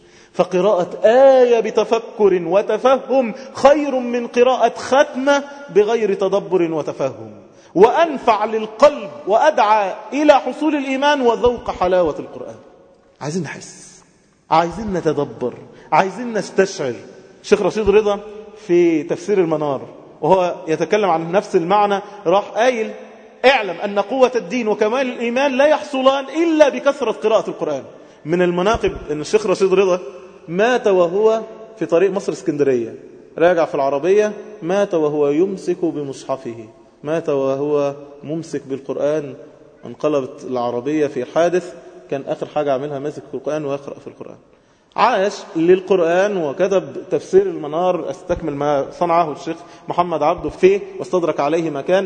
فقراءة آية بتفكر وتفهم خير من قراءة ختمة بغير تدبر وتفهم وأنفع للقلب وأدعى إلى حصول الإيمان وذوق حلاوة القرآن عايزين نحس عايزين نتدبر عايزين نستشعر شيخ رشيد رضا في تفسير المنار وهو يتكلم عن نفس المعنى راح قايل اعلم أن قوة الدين وكمال الإيمان لا يحصلان إلا بكثرة قراءة القرآن من المناقب أن الشيخ رشيد رضا مات وهو في طريق مصر اسكندرية راجع في العربية مات وهو يمسك بمصحفه مات وهو ممسك بالقرآن انقلبت العربية في حادث كان آخر حاجة عملها ماسك في القرآن ويقرأ في القرآن عاش للقرآن وكتب تفسير المنار استكمل ما صنعه الشيخ محمد عبده فيه واستدرك عليه مكان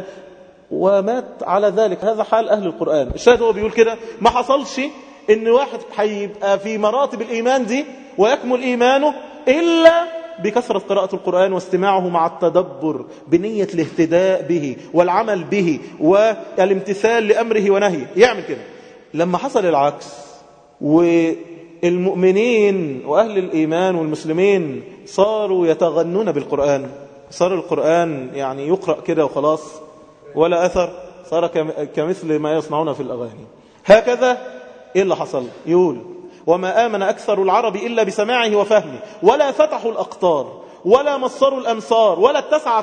ومات على ذلك هذا حال أهل القرآن الشاهد هو بيقول كده ما حصلش ان واحد هيبقى في مراتب الإيمان دي ويكمل إيمانه إلا بكثرة قراءة القرآن واستماعه مع التدبر بنية الاهتداء به والعمل به والامتثال لأمره ونهيه يعمل كده لما حصل العكس والمؤمنين وأهل الإيمان والمسلمين صاروا يتغنون بالقرآن صار القرآن يعني يقرأ كده وخلاص ولا أثر صار كمثل ما يصنعون في الأغاني هكذا إيه اللي حصل يقول وما آمن أكثر العرب إلا بسماعه وفهمه ولا فتحوا الأقطار ولا مصروا الأمصار ولا اتسعت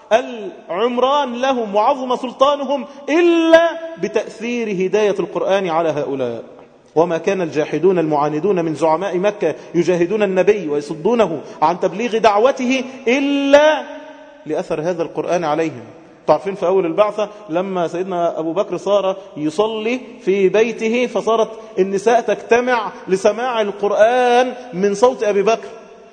العمران لهم وعظم سلطانهم إلا بتأثير هداية القرآن على هؤلاء وما كان الجاحدون المعاندون من زعماء مكة يجاهدون النبي ويصدونه عن تبليغ دعوته إلا لأثر هذا القرآن عليهم تعرفين في أول البعثة لما سيدنا أبو بكر صار يصلي في بيته فصارت النساء تجتمع لسماع القرآن من صوت أبي بكر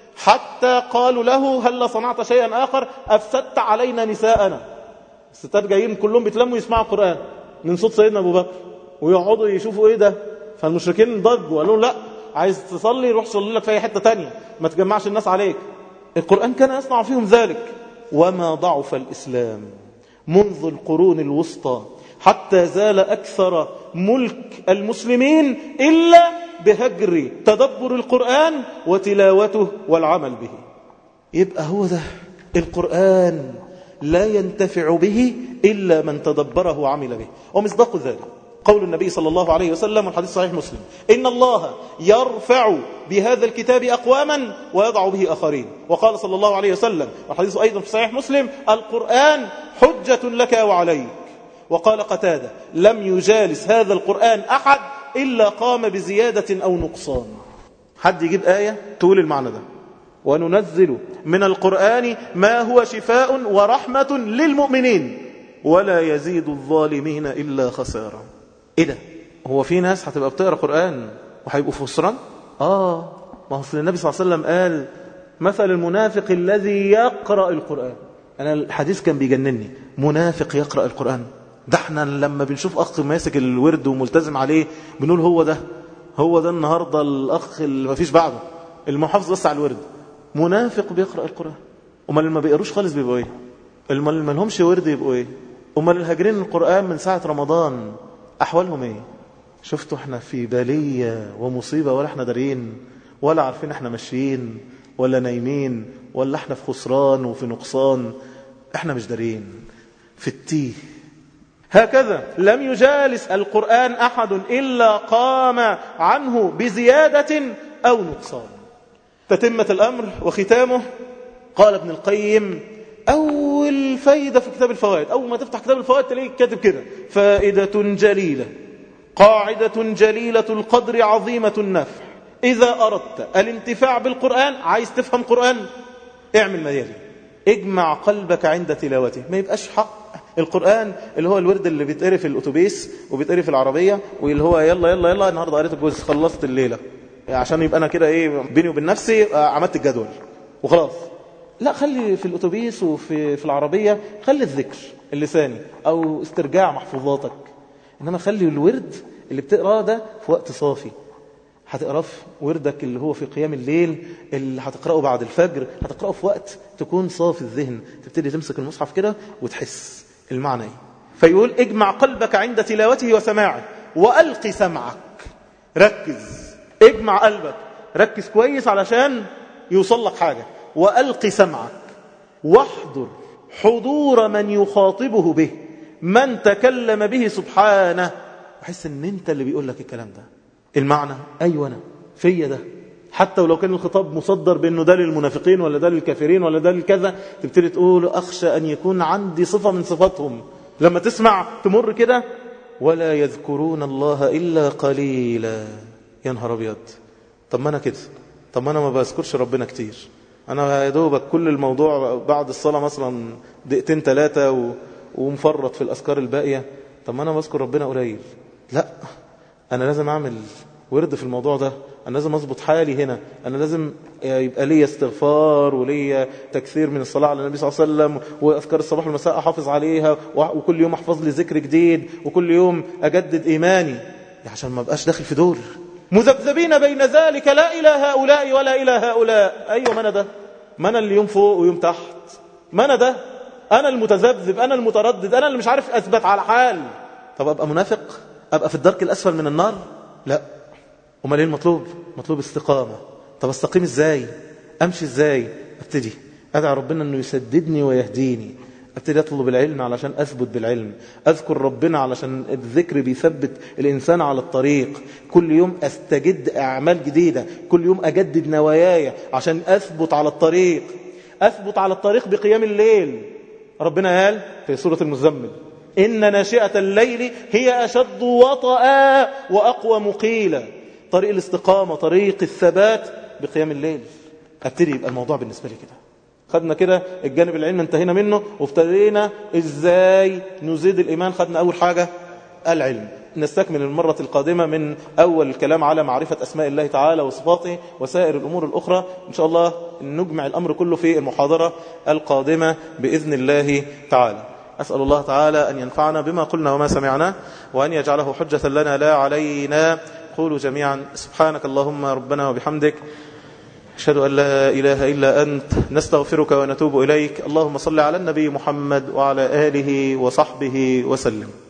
حتى قالوا له هل صنعت شيئا آخر أفسدت علينا نساءنا الستات جايين كلهم بيتلموا يسمعوا القرآن من صوت سيدنا أبو بكر ويقعدوا يشوفوا إيه ده فالمشركين ضجوا قالوا لا عايز تصلي روح صلي لك في أي حتة تانية ما تجمعش الناس عليك القرآن كان يصنع فيهم ذلك وما ضعف الإسلام منذ القرون الوسطى حتى زال أكثر ملك المسلمين إلا بهجر تدبر القرآن وتلاوته والعمل به يبقى هو ده القرآن لا ينتفع به إلا من تدبره وعمل به ومصداق ذلك قول النبي صلى الله عليه وسلم والحديث صحيح مسلم إن الله يرفع بهذا الكتاب أقواما ويضع به آخرين وقال صلى الله عليه وسلم والحديث أيضا في صحيح مسلم القرآن حجة لك وعليك وقال قتادة لم يجالس هذا القرآن أحد إلا قام بزيادة أو نقصان حد يجيب آية تقول المعنى ده وننزل من القرآن ما هو شفاء ورحمة للمؤمنين ولا يزيد الظالمين إلا خسارا إيه ده هو في ناس هتبقى بتقرأ قرآن وهيبقوا في خسران آه ما هو النبي صلى الله عليه وسلم قال مثل المنافق الذي يقرأ القرآن أنا الحديث كان بيجنني منافق يقرأ القرآن ده احنا لما بنشوف أخ ماسك الورد وملتزم عليه بنقول هو ده هو ده النهاردة الأخ اللي ما فيش بعده المحافظ بس على الورد منافق بيقرأ القرآن امال اللي ما بيقروش خالص بيبقوا ايه امال اللي ما لهمش ورد يبقوا ايه امال الهاجرين القرآن من ساعة رمضان أحوالهم ايه شفتوا احنا في بالية ومصيبة ولا احنا دارين ولا عارفين احنا ماشيين ولا نايمين ولا احنا في خسران وفي نقصان احنا مش دارين في التيه هكذا لم يجالس القرآن أحد إلا قام عنه بزيادة أو نقصان تتمة الأمر وختامه قال ابن القيم أول فايدة في كتاب الفوائد أول ما تفتح كتاب الفوائد تلاقيه كاتب كده فائدة جليلة قاعدة جليلة القدر عظيمة النفع إذا أردت الانتفاع بالقرآن عايز تفهم قرآن اعمل ما يلي اجمع قلبك عند تلاوته ما يبقاش حق القرآن اللي هو الورد اللي بيتقري في الأتوبيس وبيتقري في العربية واللي هو يلا يلا يلا النهاردة قريت الجزء خلصت الليلة عشان يبقى أنا كده إيه بيني وبين نفسي عملت الجدول وخلاص لا خلي في الأتوبيس وفي في العربية خلي الذكر اللساني أو استرجاع محفوظاتك إنما خلي الورد اللي بتقراه ده في وقت صافي هتقراه في وردك اللي هو في قيام الليل اللي هتقراه بعد الفجر هتقراه في وقت تكون صافي الذهن تبتدي تمسك المصحف كده وتحس المعنى ايه فيقول اجمع قلبك عند تلاوته وسماعه وألق سمعك ركز اجمع قلبك ركز كويس علشان يوصل لك حاجة وألق سمعك واحضر حضور من يخاطبه به من تكلم به سبحانه وحس ان انت اللي بيقول لك الكلام ده المعنى ايوه انا فيا ده حتى ولو كان الخطاب مصدر بانه ده للمنافقين ولا ده للكافرين ولا ده للكذا تبتدي تقول اخشى ان يكون عندي صفه من صفاتهم لما تسمع تمر كده ولا يذكرون الله الا قليلا يا نهار ابيض طب ما انا كده طب ما انا ما بذكرش ربنا كتير انا يا دوبك كل الموضوع بعد الصلاه مثلا دقيقتين ثلاثه و... ومفرط في الاذكار الباقيه طب ما انا بذكر ربنا قليل لا انا لازم اعمل ورد في الموضوع ده أنا لازم أضبط حالي هنا أنا لازم يبقى لي استغفار ولي تكثير من الصلاة على النبي صلى الله عليه وسلم وأذكار الصباح والمساء أحافظ عليها وكل يوم أحفظ لي ذكر جديد وكل يوم أجدد إيماني عشان ما بقاش داخل في دول مذبذبين بين ذلك لا إلى هؤلاء ولا إلى هؤلاء أيوة من ده ما أنا اللي يوم فوق ويوم تحت ما أنا ده أنا المتذبذب أنا المتردد أنا اللي مش عارف أثبت على حال طب أبقى منافق أبقى في الدرك الأسفل من النار لا أمال إيه المطلوب مطلوب استقامة طب استقيم إزاي أمشي إزاي ابتدي أدعى ربنا أنه يسددني ويهديني ابتدي اطلب العلم علشان اثبت بالعلم اذكر ربنا علشان الذكر بيثبت الانسان على الطريق كل يوم استجد اعمال جديده كل يوم اجدد نواياي عشان اثبت على الطريق اثبت على الطريق بقيام الليل ربنا قال في سوره المزمل ان ناشئه الليل هي اشد وطئا واقوى مقيلا طريق الاستقامه طريق الثبات بقيام الليل ابتدي يبقى الموضوع بالنسبه لي كده خدنا كده الجانب العلمي انتهينا منه وابتدينا ازاي نزيد الايمان خدنا اول حاجة العلم نستكمل المرة القادمة من أول الكلام على معرفة أسماء الله تعالى وصفاته وسائر الأمور الأخرى إن شاء الله نجمع الأمر كله في المحاضرة القادمة بإذن الله تعالى أسأل الله تعالى أن ينفعنا بما قلنا وما سمعنا وأن يجعله حجة لنا لا علينا قولوا جميعا سبحانك اللهم ربنا وبحمدك أشهد أن لا إله إلا أنت نستغفرك ونتوب إليك اللهم صل على النبي محمد وعلى آله وصحبه وسلم